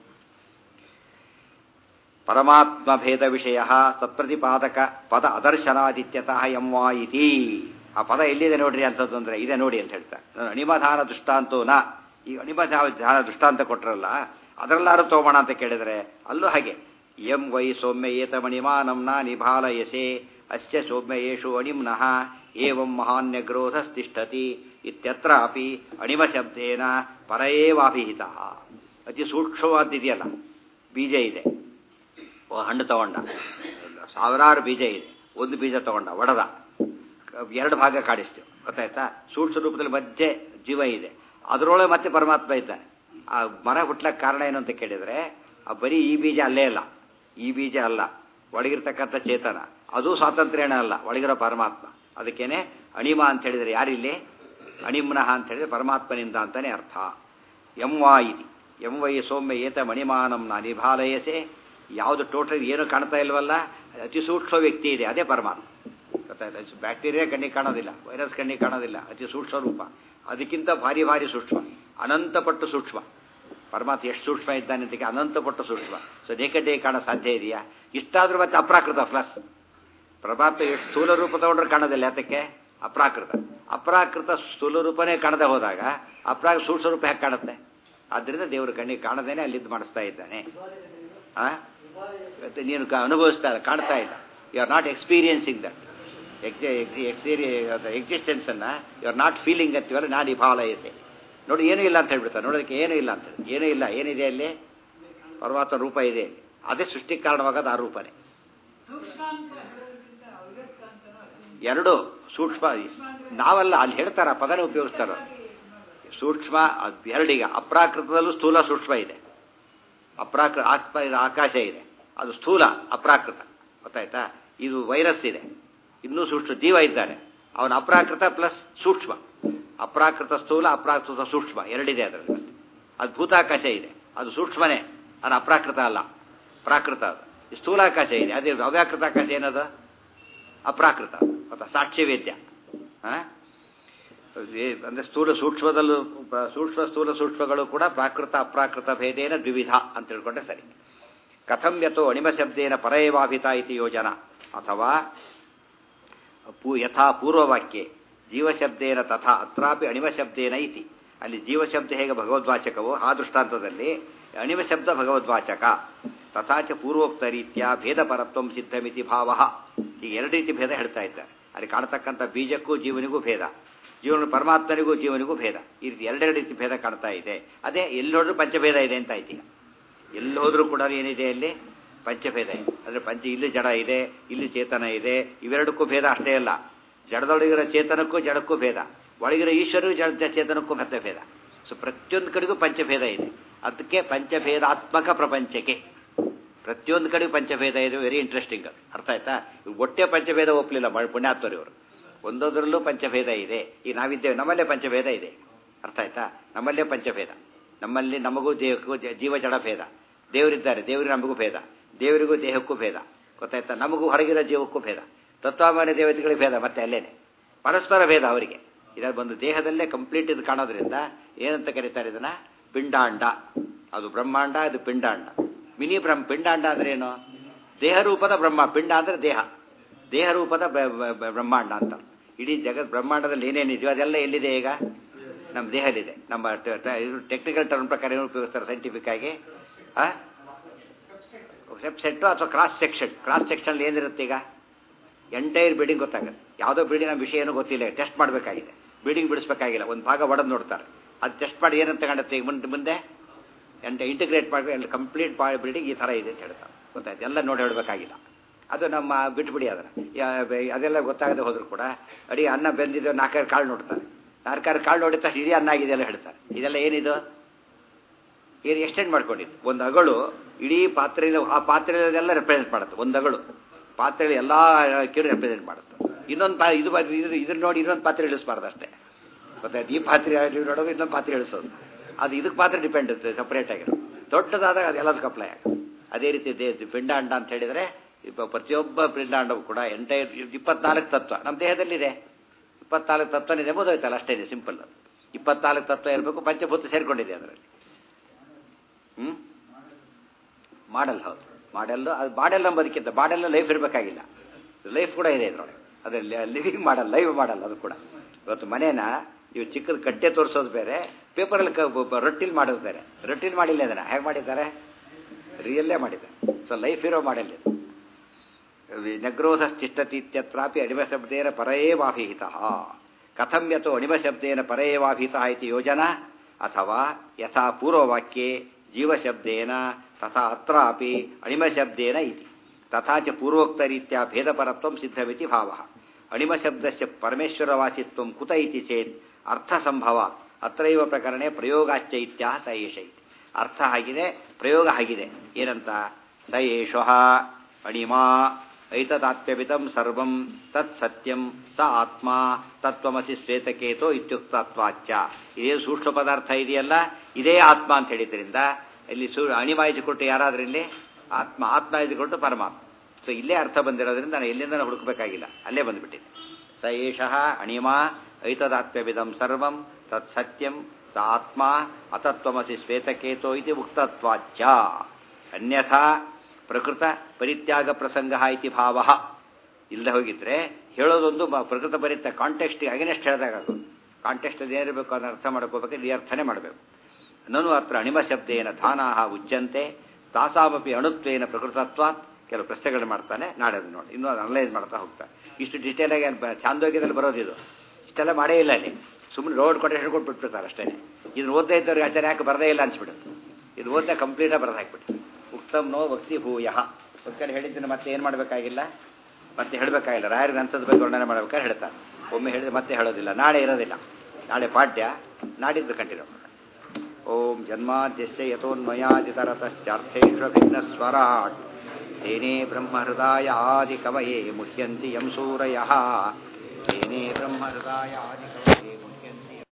ಪರಮಾತ್ಮ ಭೇದ ವಿಷಯ ತತ್ಪ್ರತಿಪಾದಕ ಪದ ಅದರ್ಶನಾದಿತ್ಯತಃ ಎಂವಾ ಇತಿ ಆ ಪದ ಎಲ್ಲಿದೆ ನೋಡ್ರಿ ಅಂತದ್ದು ಅಂದ್ರೆ ಇದೆ ನೋಡಿ ಅಂತ ಹೇಳ್ತಾರೆ ಅಣಿಮಧಾನ ದೃಷ್ಟಾಂತೋ ನ ಈ ಅಣಿಮಧಾನ ದೃಷ್ಟಾಂತ ಕೊಟ್ರಲ್ಲ ಅದರಲ್ಲಾರು ತೋಮಣ ಅಂತ ಕೇಳಿದರೆ ಅಲ್ಲೂ ಹಾಗೆ ಎಂ ವೈ ಸೌಮ್ಯ ಏತಮಣಿಮಾನಂ ನ ನಿಭಾಲಯಸೆ ಅಸ್ಯ ಸೌಮ್ಯ ಯೇಷು ಅಣಿಮ್ನಃ ಏವಂ ಮಹಾನ್ಯಗ್ರೋಧಸ್ತಿಷ್ಠತಿ ಇತ್ಯತ್ರ ಅಪಿ ಅಣಿಮ ಶಬ್ದೇನ ಪರಯೇವಾಭಿಹಿತ ಅತಿ ಸೂಕ್ಷ್ಮವಾದಿದೆಯಲ್ಲ ಬೀಜ ಇದೆ ಓ ಹಣ್ಣು ತಗೊಂಡ ಸಾವಿರಾರು ಬೀಜ ಇದೆ ಒಂದು ಬೀಜ ತಗೊಂಡ ಒಡೆದ ಎರಡು ಭಾಗ ಕಾಡಿಸ್ತೀವಿ ಗೊತ್ತಾಯ್ತಾ ಸೂಕ್ಷ್ಮ ರೂಪದಲ್ಲಿ ಮಧ್ಯೆ ಜೀವ ಇದೆ ಅದರೊಳಗೆ ಮತ್ತೆ ಪರಮಾತ್ಮ ಇದ್ದಾನೆ ಆ ಮರ ಹುಟ್ಲಕ್ಕೆ ಕಾರಣ ಏನು ಅಂತ ಕೇಳಿದರೆ ಆ ಬರೀ ಈ ಬೀಜ ಅಲ್ಲೇ ಅಲ್ಲ ಈ ಬೀಜ ಅಲ್ಲ ಒಳಗಿರ್ತಕ್ಕಂಥ ಚೇತನ ಅದು ಸ್ವಾತಂತ್ರ್ಯನ ಅಲ್ಲ ಒಳಗಿರೋ ಪರಮಾತ್ಮ ಅದಕ್ಕೇನೆ ಅಣಿಮ ಅಂತ ಹೇಳಿದರೆ ಯಾರಿಲ್ಲಿ ಅಣಿಮ್ನಃ ಅಂತ ಹೇಳಿದ್ರೆ ಪರಮಾತ್ಮನಿಂದ ಅಂತಾನೆ ಅರ್ಥ ಎಂ ವಾ ಇತಿ ಎಂ ವೈ ಸೌಮ್ಯ ಏತ ಮಣಿಮಾನಂ ನ ನಿಭಾಲಯಸೆ ಯಾವುದು ಟೋಟಲ್ ಏನು ಕಾಣ್ತಾ ಇಲ್ವಲ್ಲ ಅತಿ ಸೂಕ್ಷ್ಮ ವ್ಯಕ್ತಿ ಇದೆ ಅದೇ ಪರಮಾತ್ಮ ಗೊತ್ತಾಯ್ತು ಬ್ಯಾಕ್ಟೀರಿಯಾ ಕಣ್ಣಿಗೆ ಕಾಣೋದಿಲ್ಲ ವೈರಸ್ ಕಣ್ಣಿಗೆ ಕಾಣೋದಿಲ್ಲ ಅತಿ ಸೂಕ್ಷ್ಮ ರೂಪ ಅದಕ್ಕಿಂತ ಭಾರಿ ಭಾರಿ ಸೂಕ್ಷ್ಮ ಅನಂತಪಟ್ಟು ಸೂಕ್ಷ್ಮ ಪರಮಾತ್ಮ ಎಷ್ಟು ಸೂಕ್ಷ್ಮ ಇದ್ದಾನೆ ಅಂತ ಅನಂತಪಟ್ಟು ಸೂಕ್ಷ್ಮ ಸೊ ನೇಕಡ್ಡೆ ಕಾಣೋ ಸಾಧ್ಯ ಇದೆಯಾ ಇಷ್ಟಾದ್ರೂ ಮತ್ತೆ ಅಪ್ರಾಕೃತ ಪ್ಲಸ್ ಪರಮಾತ್ಮ ಎಷ್ಟು ಸ್ಥೂಲ ರೂಪ ತಗೊಂಡ್ರೆ ಕಾಣೋದಿಲ್ಲ ಯಾತಕ್ಕೆ ಅಪ್ರಾಕೃತ ಅಪ್ರಾಕೃತ ಸ್ಥೂಲ ರೂಪನೇ ಕಾಣದೆ ಹೋದಾಗ ಅಪ್ರಾಕ ಸೂಕ್ಷ್ಮ ರೂಪ ಹೇಗೆ ಕಾಣುತ್ತೆ ಆದ್ದರಿಂದ ದೇವರ ಕಣ್ಣಿಗೆ ಕಾಣದೇನೆ ಅಲ್ಲಿದ್ದು ಮಾಡಿಸ್ತಾ ಇದ್ದಾನೆ ಆ ಮತ್ತೆ ನೀನು ಕ- ಅನುಭವಿಸ್ತಾ ಇಲ್ಲ ಕಾಣ್ತಾ ಇಲ್ಲ you are not experiencing that existence ಅನ್ನ ಯು ಆರ್ ನಾಟ್ ಫೀಲಿಂಗ್ ಅಂತೀವಲ್ಲ ನಾಡಿ ಇಭಾಲಯಸೆ ನೋಡಿ ಏನೂ ಇಲ್ಲ ಅಂತ ಹೇಳ್ಬಿಡ್ತಾರೆ ನೋಡೋದಕ್ಕೆ ಏನೂ ಇಲ್ಲ ಅಂತ ಹೇಳಿ ಏನೂ ಇಲ್ಲ ಏನಿದೆ ಅಲ್ಲಿ ಪರಮಾತ್ಮ ರೂಪ ಇದೆ ಅಲ್ಲಿ ಅದೇ ಸೃಷ್ಟಿಗೆ ಕಾರಣವಾಗೋದು ಆ ರೂಪನೇ ಎರಡು ಸೂಕ್ಷ್ಮ ನಾವಲ್ಲ ಅಲ್ಲಿ ಹೇಳ್ತಾರ ಪದನೇ ಉಪಯೋಗಿಸ್ತಾರ ಸೂಕ್ಷ್ಮ ಅದ್ ಎರಡೀಗ ಅಪ್ರಾಕೃತದಲ್ಲೂ ಸ್ಥೂಲ ಸೂಕ್ಷ್ಮ ಇದೆ ಅಪ್ರಾಕೃತ ಆತ್ಮ ಇದು ಆಕಾಶ ಇದೆ ಅದು ಸ್ಥೂಲ ಅಪ್ರಾಕೃತ ಗೊತ್ತಾಯ್ತಾ ಇದು ವೈರಸ್ ಇದೆ ಇನ್ನೂ ಸೂಕ್ಷ್ಮ ಜೀವ ಇದ್ದಾನೆ ಅವನ ಅಪ್ರಾಕೃತ ಪ್ಲಸ್ ಸೂಕ್ಷ್ಮ ಅಪ್ರಾಕೃತ ಸ್ಥೂಲ ಅಪ್ರಾಕೃತ ಸೂಕ್ಷ್ಮ ಎರಡಿದೆ ಅದರಲ್ಲಿ ಅದು ಭೂತಾಕಾಶ ಇದೆ ಅದು ಸೂಕ್ಷ್ಮನೇ ಅದು ಅಪ್ರಾಕೃತ ಅಲ್ಲ ಪ್ರಾಕೃತ ಅದು ಈ ಸ್ಥೂಲಾಕಾಶ ಇದೆ ಅದೇ ಅವ್ಯಾಕೃತ ಆಕಾಶ ಏನದು ಅಪ್ರಾಕೃತ ಗೊತ್ತಾ ಸಾಕ್ಷಿ ವೇದ್ಯ ಆ? ಏ- ಅಂದ್ರೆ ಸ್ಥೂಲ ಸೂಕ್ಷ್ಮದಲ್ಲೂ ಪ- ಸೂಕ್ಷ್ಮ ಸ್ಥೂಲ ಸೂಕ್ಷ್ಮಗಳು ಕೂಡ ಪ್ರಾಕೃತ ಅಪ್ರಾಕೃತ ಭೇದೇನ ದ್ವಿವಿಧ ಅಂತ ತಿಳ್ಕೊಂಡ್ರೆ ಸರಿ ಕಥಂ ಯಥೋ ಅಣಿಮ ಶಬ್ದೇನ ಪರಯವಾಭಿತ ಇತಿ ಯೋಜನ ಅಥವಾ ಪೂ ಯಥಾ ಪೂರ್ವವಾಕ್ಯೆ ಜೀವಶಬ್ದೇನ ತಥಾ ಅತ್ರಾಪಿ ಅಣಿಮ ಶಬ್ದೇನ ಇತಿ ಅಲ್ಲಿ ಜೀವಶಬ್ದ ಹೇಗೆ ಭಗವದ್ವಾಚಕವೋ ಆ ದೃಷ್ಟಾಂತದಲ್ಲಿ ಅಣಿಮ ಶಬ್ದ ಭಗವದ್ವಾಚಕ ತಥಾಚ ಪೂರ್ವೋಕ್ತ ರೀತ್ಯ ಭೇದ ಪರತ್ವಂ ಸಿದ್ಧಮಿತಿ ಭಾವ ಈಗ ಎರಡು ರೀತಿ ಭೇದ ಹೇಳ್ತಾ ಇದ್ದಾರೆ ಅಲ್ಲಿ ಕಾಣತಕ್ಕಂಥ ಬೀಜಕ್ಕೂ ಜೀವನಿಗೂ ಭೇದ ಜೀವನ ಪರಮಾತ್ಮನಿಗೂ ಜೀವನಿಗೂ ಭೇದ ಈ ರೀತಿ ಎರಡೆರಡು ರೀತಿ ಭೇದ ಕಾಣ್ತಾ ಇದೆ ಅದೇ ಎಲ್ಲಿ ನೋಡ್ರೂ ಪಂಚಭೇದ ಇದೆ ಅಂತ ಆಯ್ತು ಈಗ ಎಲ್ಲಿ ಹೋದ್ರೂ ಕೂಡ ಏನಿದೆ ಅಲ್ಲಿ ಪಂಚಭೇದ ಇದೆ ಅಂದ್ರೆ ಪಂಚ ಇಲ್ಲಿ ಜಡ ಇದೆ ಇಲ್ಲಿ ಚೇತನ ಇದೆ ಇವೆರಡಕ್ಕೂ ಭೇದ ಅಷ್ಟೇ ಅಲ್ಲ ಜಡದೊಳಗಿರೋ ಚೇತನಕ್ಕೂ ಜಡಕ್ಕೂ ಭೇದ ಒಳಗಿರೋ ಈಶ್ವರು ಜಡ ಚೇತನಕ್ಕೂ ಮತ್ತೆ ಭೇದ ಸೊ ಪ್ರತಿಯೊಂದು ಕಡೆಗೂ ಪಂಚಭೇದ ಇದೆ ಅದಕ್ಕೆ ಪಂಚಭೇದಾತ್ಮಕ ಪ್ರಪಂಚಕ್ಕೆ ಪ್ರತಿಯೊಂದು ಕಡೆಗೂ ಪಂಚಭೇದ ಇದೆ ವೆರಿ ಇಂಟ್ರೆಸ್ಟಿಂಗ್ ಅದು ಅರ್ಥ ಆಯ್ತಾ ಇವ್ರು ಒಟ್ಟೆ ಪಂಚಭೇದ ಒಪ್ಪಲಿಲ್ಲ ಪುಣ್ಯಾತ್ವರು ಇವರು ಒಂದೊಂದರಲ್ಲೂ ಪಂಚಭೇದ ಇದೆ ಈ ನಾವಿದ್ದೇವೆ ನಮ್ಮಲ್ಲೇ ಪಂಚಭೇದ ಇದೆ ಅರ್ಥ ಆಯ್ತಾ ನಮ್ಮಲ್ಲೇ ಪಂಚಭೇದ ನಮ್ಮಲ್ಲಿ ನಮಗೂ ದೇಹಕ್ಕೂ ಜ- ಜೀವ ಜಡ ಭೇದ ದೇವರಿದ್ದಾರೆ ದೇವರಿಗೆ ನಮಗೂ ಭೇದ ದೇವರಿಗೂ ದೇಹಕ್ಕೂ ಭೇದ ಗೊತ್ತಾಯ್ತಾ ನಮಗೂ ಹೊರಗಿರೋ ಜೀವಕ್ಕೂ ಭೇದ ತತ್ವಾಮಾನ್ಯ ದೇವತೆಗಳಿಗೆ ಭೇದ ಮತ್ತೆ ಅಲ್ಲೇನೆ ಪರಸ್ಪರ ಭೇದ ಅವರಿಗೆ ಇದರ ಒಂದು ದೇಹದಲ್ಲೇ ಕಂಪ್ಲೀಟ್ ಇದು ಕಾಣೋದ್ರಿಂದ ಏನಂತ ಕರೀತಾರೆ ಇದನ್ನ ಪಿಂಡಾಂಡ ಅದು ಬ್ರಹ್ಮಾಂಡ ಇದು ಪಿಂಡಾಂಡ ಮಿನಿ ಬ್ರಹ್ಮ ಪಿಂಡಾಂಡ ಅಂದ್ರೆ ಏನು ದೇಹ ರೂಪದ ಬ್ರಹ್ಮ ಪಿಂಡ ಅಂದ್ರೆ ದೇಹ ದೇಹ ರೂಪದ ಬ- ಬ- ಬ- ಬ್ರಹ್ಮಾಂಡ ಅಂತ ಇಡೀ ಜಗತ್ ಬ್ರಹ್ಮಾಂಡದಲ್ಲಿ ಏನೇನಿದೆಯೋ ಅದೆಲ್ಲ ಎಲ್ಲಿದೆ ಈಗ ನಮ್ಮ ದೇಹದಲ್ಲಿದೆ ನಮ್ಮ ಟೆಕ್ನಿಕಲ್ ಟರ್ಮ್ ಪ್ರಕಾರ ಏನು ಉಪಯೋಗಿಸ್ತಾರೆ ಸೈಂಟಿಫಿಕ್ ಆಗಿ ಸೆಪ್ ಸೆಟ್ಟು ಅಥವಾ ಕ್ರಾಸ್ ಸೆಕ್ಷನ್ ಕ್ರಾಸ್ ಸೆಕ್ಷನ್ ಏನಿರುತ್ತೆ ಈಗ ಎಂಟೈರ್ ಬಿಲ್ಡಿಂಗ್ ಗೊತ್ತಾಗುತ್ತೆ ಯಾವುದೋ ಬಿಲ್ಡಿಂಗ್ ನಮ್ಮ ವಿಷಯ ಏನೂ ಗೊತ್ತಿಲ್ಲ ಟೆಸ್ಟ್ ಮಾಡಬೇಕಾಗಿದೆ ಬಿಲ್ಡಿಂಗ್ ಬಿಡಿಸ್ಬೇಕಾಗಿಲ್ಲ ಒಂದು ಭಾಗ ಒಡೆದು ನೋಡ್ತಾರೆ ಅದು ಟೆಸ್ಟ್ ಮಾಡಿ ಏನಂತ ಕಾಣುತ್ತೆ ಈಗ ಮುಂದೆ ಮುಂದೆ ಎಂಟ ಇಂಟಿಗ್ರೇಟ್ ಮಾಡಿ ಎಲ್ಲ ಕಂಪ್ಲೀಟ್ ಬಿಲ್ಡಿಂಗ್ ಈ ಥರ ಇದೆ ಅಂತ ಹೇಳ್ತಾರೆ ಗೊತ್ತಾಯ್ತು ಎಲ್ಲ ನೋಡಿ ಹೇಳಬೇಕಾಗಿಲ್ಲ ಅದು ನಮ್ಮ ಬಿಟ್ಬಿಡಿ ಅದನ್ನು ಯಾ- ಬೆ- ಅದೆಲ್ಲ ಗೊತ್ತಾಗದೆ ಹೋದ್ರು ಕೂಡ ಅಡಿ ಅನ್ನ ಬೆಂದಿದ್ದು ನಾಲ್ಕಾರು ಕಾಳು ನೋಡ್ತಾರೆ ನಾಲ್ಕಾರು ಕಾಳು ನೋಡಿದ ತಕ್ಷಣ ಇಡೀ ಅನ್ನ ಆಗಿದೆ ಎಲ್ಲ ಹೇಳ್ತಾರೆ ಇದೆಲ್ಲ ಏನಿದು ಏನು ಎಕ್ಸ್ಟೆಂಡ್ ಮಾಡ್ಕೊಂಡಿದ್ದು ಒಂದು ಅಗಳು ಇಡೀ ಪಾತ್ರೆಯಲ್ಲಿ ಆ ಪಾತ್ರೆಯಲ್ಲೆಲ್ಲ ರೆಪ್ರೆಸೆಂಟ್ ಮಾಡುತ್ತೆ ಒಂದು ಅಗಳು ಪಾತ್ರೆಯಲ್ಲಿ ಎಲ್ಲ ಕಿರು ರೆಪ್ರೆಸೆಂಟ್ ಮಾಡುತ್ತೆ ಇನ್ನೊಂದು ಪಾ ಇದು ಬಾ- ಇದ್ರ ಇದ್ರ ನೋಡಿ ಇನ್ನೊಂದು ಪಾತ್ರೆ ಇಳಿಸ್ಬಾರ್ದು ಅಷ್ಟೇ ಗೊತ್ತಾಯ್ತು ಈ ಪಾತ್ರೆ ನೀವು ನೋಡೋದು ಇನ್ನೊಂದು ಪಾತ್ರೆ ಇಳಿಸೋದು ಅದು ಇದಕ್ಕೆ ಪಾತ್ರೆ ಡಿಪೆಂಡ್ ಇರುತ್ತೆ ಸಪ್ರೇಟ್ ಆಗಿರೋ ದೊಡ್ಡದಾದಾಗ ಅದು ಎಲ್ಲದಕ್ಕೂ ಅಪ್ಲೈ ಆಗುತ್ತೆ ಅದೇ ರೀತಿ ದೇ ಪಿಂಡಾಂಡ ಅಂತ ಹೇಳಿದರೆ ಇಪ್ಪ ಪ್ರತಿಯೊಬ್ಬ ಪಿಂಡಾಂಡವು ಕೂಡ ಎಂಟೈರ್ ಇಪ್ಪತ್ನಾಲ್ಕು ತತ್ವ ನಮ್ಮ ದೇಹದಲ್ಲಿದೆ ಇಪ್ಪತ್ನಾಲ್ಕು ತತ್ವನಿದೆ ಮುದೋಯ್ತಲ್ಲ ಅಷ್ಟೇ ಇದೆ ಸಿಂಪಲ್ ಅದು ಇಪ್ಪತ್ನಾಲ್ಕು ತತ್ವ ಇರಬೇಕು ಪಂಚಭೂತ ಸೇರ್ಕೊಂಡಿದೆ ಅದರಲ್ಲಿ ಹ್ಮ್ ಮಾಡಲ್ ಹೌದು ಮಾಡೆಲ್ ಅದು ಮಾಡೆಲ್ ನಂಬೋದಕ್ಕಿಂತ ಮಾಡೆಲ್ ಲೈಫ್ ಇರಬೇಕಾಗಿಲ್ಲ ಲೈಫ್ ಕೂಡ ಇದೆ ಇದರೊಳಗೆ ಅದೇ ಲಿವಿಂಗ್ ಮಾಡಲ್ ಲೈವ್ ಮಾಡಲ್ಲ ಅದು ಕೂಡ ಇವತ್ತು ಮನೇನ ನೀವು ಚಿಕ್ಕದ ಕಟ್ಟೆ ತೋರಿಸೋದು ಬೇರೆ ಪೇಪರಲ್ಲಿ ರೊಟ್ಟಿಲ್ ಮಾಡೋದು ಬೇರೆ ರೊಟ್ಟಿಲ್ ಮಾಡಿಲ್ಲ ಅದನ್ನ ಹೇಗೆ ಮಾಡಿದ್ದಾರೆ ರಿಯಲ್ಲೇ ಮಾಡಿದ್ದಾರೆ ಸೊ ಲೈಫ್ ಇರೋ ಮಾಡೆಲ್ ಇದು ನಗ್ರೋಧಶ್ಚಿಷ್ಟತಿ ಇತ್ಯತ್ರಾಪಿ ಅಡಿಮಶಬ್ದೇನ ಪರಯೇ ಮಾಭಿಹಿತ ಕಥಂ ಯಥೋ ಅಣಿಮಶಬ್ದೇನ ಪರೇವಾಭೀತ ಇತಿ ಯೋಜನಾ ಅಥವಾ ಯಥಾ ಪೂರ್ವವಾಕ್ಯೆ ಜೀವಶಬ್ದೇನ ತಥಾ ಅತ್ರಾಪಿ ಅಣಿಮಶಬ್ದೇನ ಇತಿ ತಥಾ ಚ ಪೂರ್ವೋಕ್ತರೀತ್ಯ ಭೇದಪರತ್ವಂ ಸಿದ್ಧಮಿತಿ ಭಾವಃ ಅಣಿಮಶಬ್ದಸ್ಯ ಪರಮೇಶ್ವರವಾಚಿತ್ವಂ ಕುತ ಇತಿ ಚೇತ್ ಅರ್ಥಸಂಭವಾತ್ ಅತ್ರೈವ ಪ್ರಕರಣೆ ಪ್ರಯೋಗಾಶ್ಚ ಇತ್ಯಾಹ ಸ ಏಷ ಇತಿ ಅರ್ಥ ಆಗಿದೆ ಪ್ರಯೋಗ ಆಗಿದೆ ಏನಂತ ಸ ಏಷಃ ಅಣಿಮಾ ಐತದಾತ್ಮ್ಯವಿತಂ ಸರ್ವಂ ತತ್ ಸತ್ಯಂ ಸ ಆತ್ಮ ತತ್ವಮಸಿ ಶ್ವೇತಕೇತೋ ಇತ್ಯುಕ್ತತ್ವಾಚ್ಚ ಇದೇ ಸೂಕ್ಷ್ಮ ಪದಾರ್ಥ ಇದೆಯಲ್ಲ ಇದೇ ಆತ್ಮ ಅಂತ ಹೇಳಿದ್ರಿಂದ ಇಲ್ಲಿ ಸೂ ಅಣಿಮಾ ಕೊಟ್ಟು ಯಾರಾದ್ರೂ ಇಲ್ಲಿ ಆತ್ಮ ಆತ್ಮ ಕೊಟ್ಟು ಪರಮಾತ್ಮ ಸೊ ಇಲ್ಲೇ ಅರ್ಥ ಬಂದಿರೋದ್ರಿಂದ ನಾನು ಎಲ್ಲಿಂದ ಹುಡುಕಬೇಕಾಗಿಲ್ಲ ಅಲ್ಲೇ ಬಂದ್ಬಿಟ್ಟಿದೆ ಸ ಏಷಃ ಅಣಿಮಾ ಐತದಾತ್ಮ್ಯವಿದಂ ಸರ್ವಂ ತತ್ ಸತ್ಯಂ ಸ ಆತ್ಮ ಅತತ್ವಮಸಿ ಶ್ವೇತಕೇತೋ ಇದು ಉಕ್ತತ್ವಾಚ್ಚ ಅನ್ಯಥಾ ಪ್ರಕೃತ ಪರಿತ್ಯಾಗ ಪ್ರಸಂಗ ಇತಿ ಭಾವ ಇಲ್ಲದೆ ಹೋಗಿದ್ರೆ ಹೇಳೋದೊಂದು ಬ- ಪ್ರಕೃತ ಪರಿತ್ಯ ಕಾಂಟೆಕ್ಸ್ಟ್ ಅಗೇನೆಸ್ಟ್ ಹೇಳಿದಾಗ ಕಾಂಟೆಕ್ಸ್ಟ್ ಏನಿರಬೇಕು ಅದನ್ನ ಅರ್ಥ ಮಾಡ್ಕೋಬೇಕಾದ್ರೆ ಈ ಅರ್ಥನೇ ಮಾಡಬೇಕು ನನು ಅತ್ರ ಅಣಿಮ ಶಬ್ದೇನ ಧಾನಾಹ ಉಚ್ಯಂತೆ ತಾಸಾಮಪಿ ಅಣುತ್ವೇನ ಪ್ರಕೃತತ್ವಾತ್ ಕೆಲವು ಪ್ರಶ್ನೆಗಳು ಮಾಡ್ತಾನೆ ನಾಳೆ ಅದನ್ನ ನೋಡಿ ಇನ್ನೂ ಅನಲೈಸ್ ಮಾಡ್ತಾ ಹೋಗ್ತಾ ಇಷ್ಟು ಡೀಟೇಲ್ ಆಗಿ ಬ- ಚಾಂದೋಗ್ಯದಲ್ಲಿ ಬರೋದಿದು ಇಷ್ಟೆಲ್ಲ ಮಾಡೇ ಇಲ್ಲ ಅಲ್ಲಿ ಸುಮ್ಮನೆ ರೋಡ್ ಕೊಟ್ಟೆ ಹಿಡ್ಕೊಂಡು ಬಿಟ್ಬಿಡ್ತಾರೆ ಅಷ್ಟೇ ಇದನ್ನ ಓದ್ತಾ ಇದ್ದವ್ರಿಗೆ ಆಚಾರ್ಯ ಯಾಕೆ ಬರದೇ ಇಲ್ಲ ಅನ್ಸ್ಬಿಡುತ್ತೆ ಇದು ಓದ್ತಾ ಕಂಪ್ಲೀಟಾಗಿ ಬರೆದು ಹಾಕ್ಬಿಟ್ಟು ಉಕ್ತಮ್ ನೋ ಭಕ್ತಿ ಭೂಯಃ ಒಂದ್ಕಡೆ ಹೇಳಿದ್ದನ್ನು ಮತ್ತೆ ಏನು ಮಾಡಬೇಕಾಗಿಲ್ಲ ಮತ್ತೆ ಹೇಳಬೇಕಾಗಿಲ್ಲ ರಾಯರ ಗ್ರಂಥದ ಬಗ್ಗೆ ವರ್ಣನೆ ಮಾಡ್ಬೇಕಾದ್ರೆ ಹೇಳ್ತಾರೆ ಒಮ್ಮೆ ಹೇಳಿದ್ರೆ ಮತ್ತೆ ಹೇಳೋದಿಲ್ಲ ನಾಳೆ ಇರೋದಿಲ್ಲ ನಾಳೆ ಪಾಠ್ಯ ನಾಡಿದ್ದು ಕಂಟಿನ್ಯೂ ಓಂ ಜನ್ಮಾದ್ಯಸ್ಯ ಯಥೋನ್ಮಯಾದಿತರತಶ್ಚಾರ್ಥೇಷ್ವಭಿಘ್ನಸ್ವರಾಟ್ ತೇನೇ ಬ್ರಹ್ಮಹೃದಾಯ ಆದಿಕವಯೇ ಮುಹ್ಯಂತಿ ಯಂ ಸೂರಯಃ ತೇನೇ ಬ್ರಹ್ಮಹೃದಾಯ ಆದಿಕವಯೇ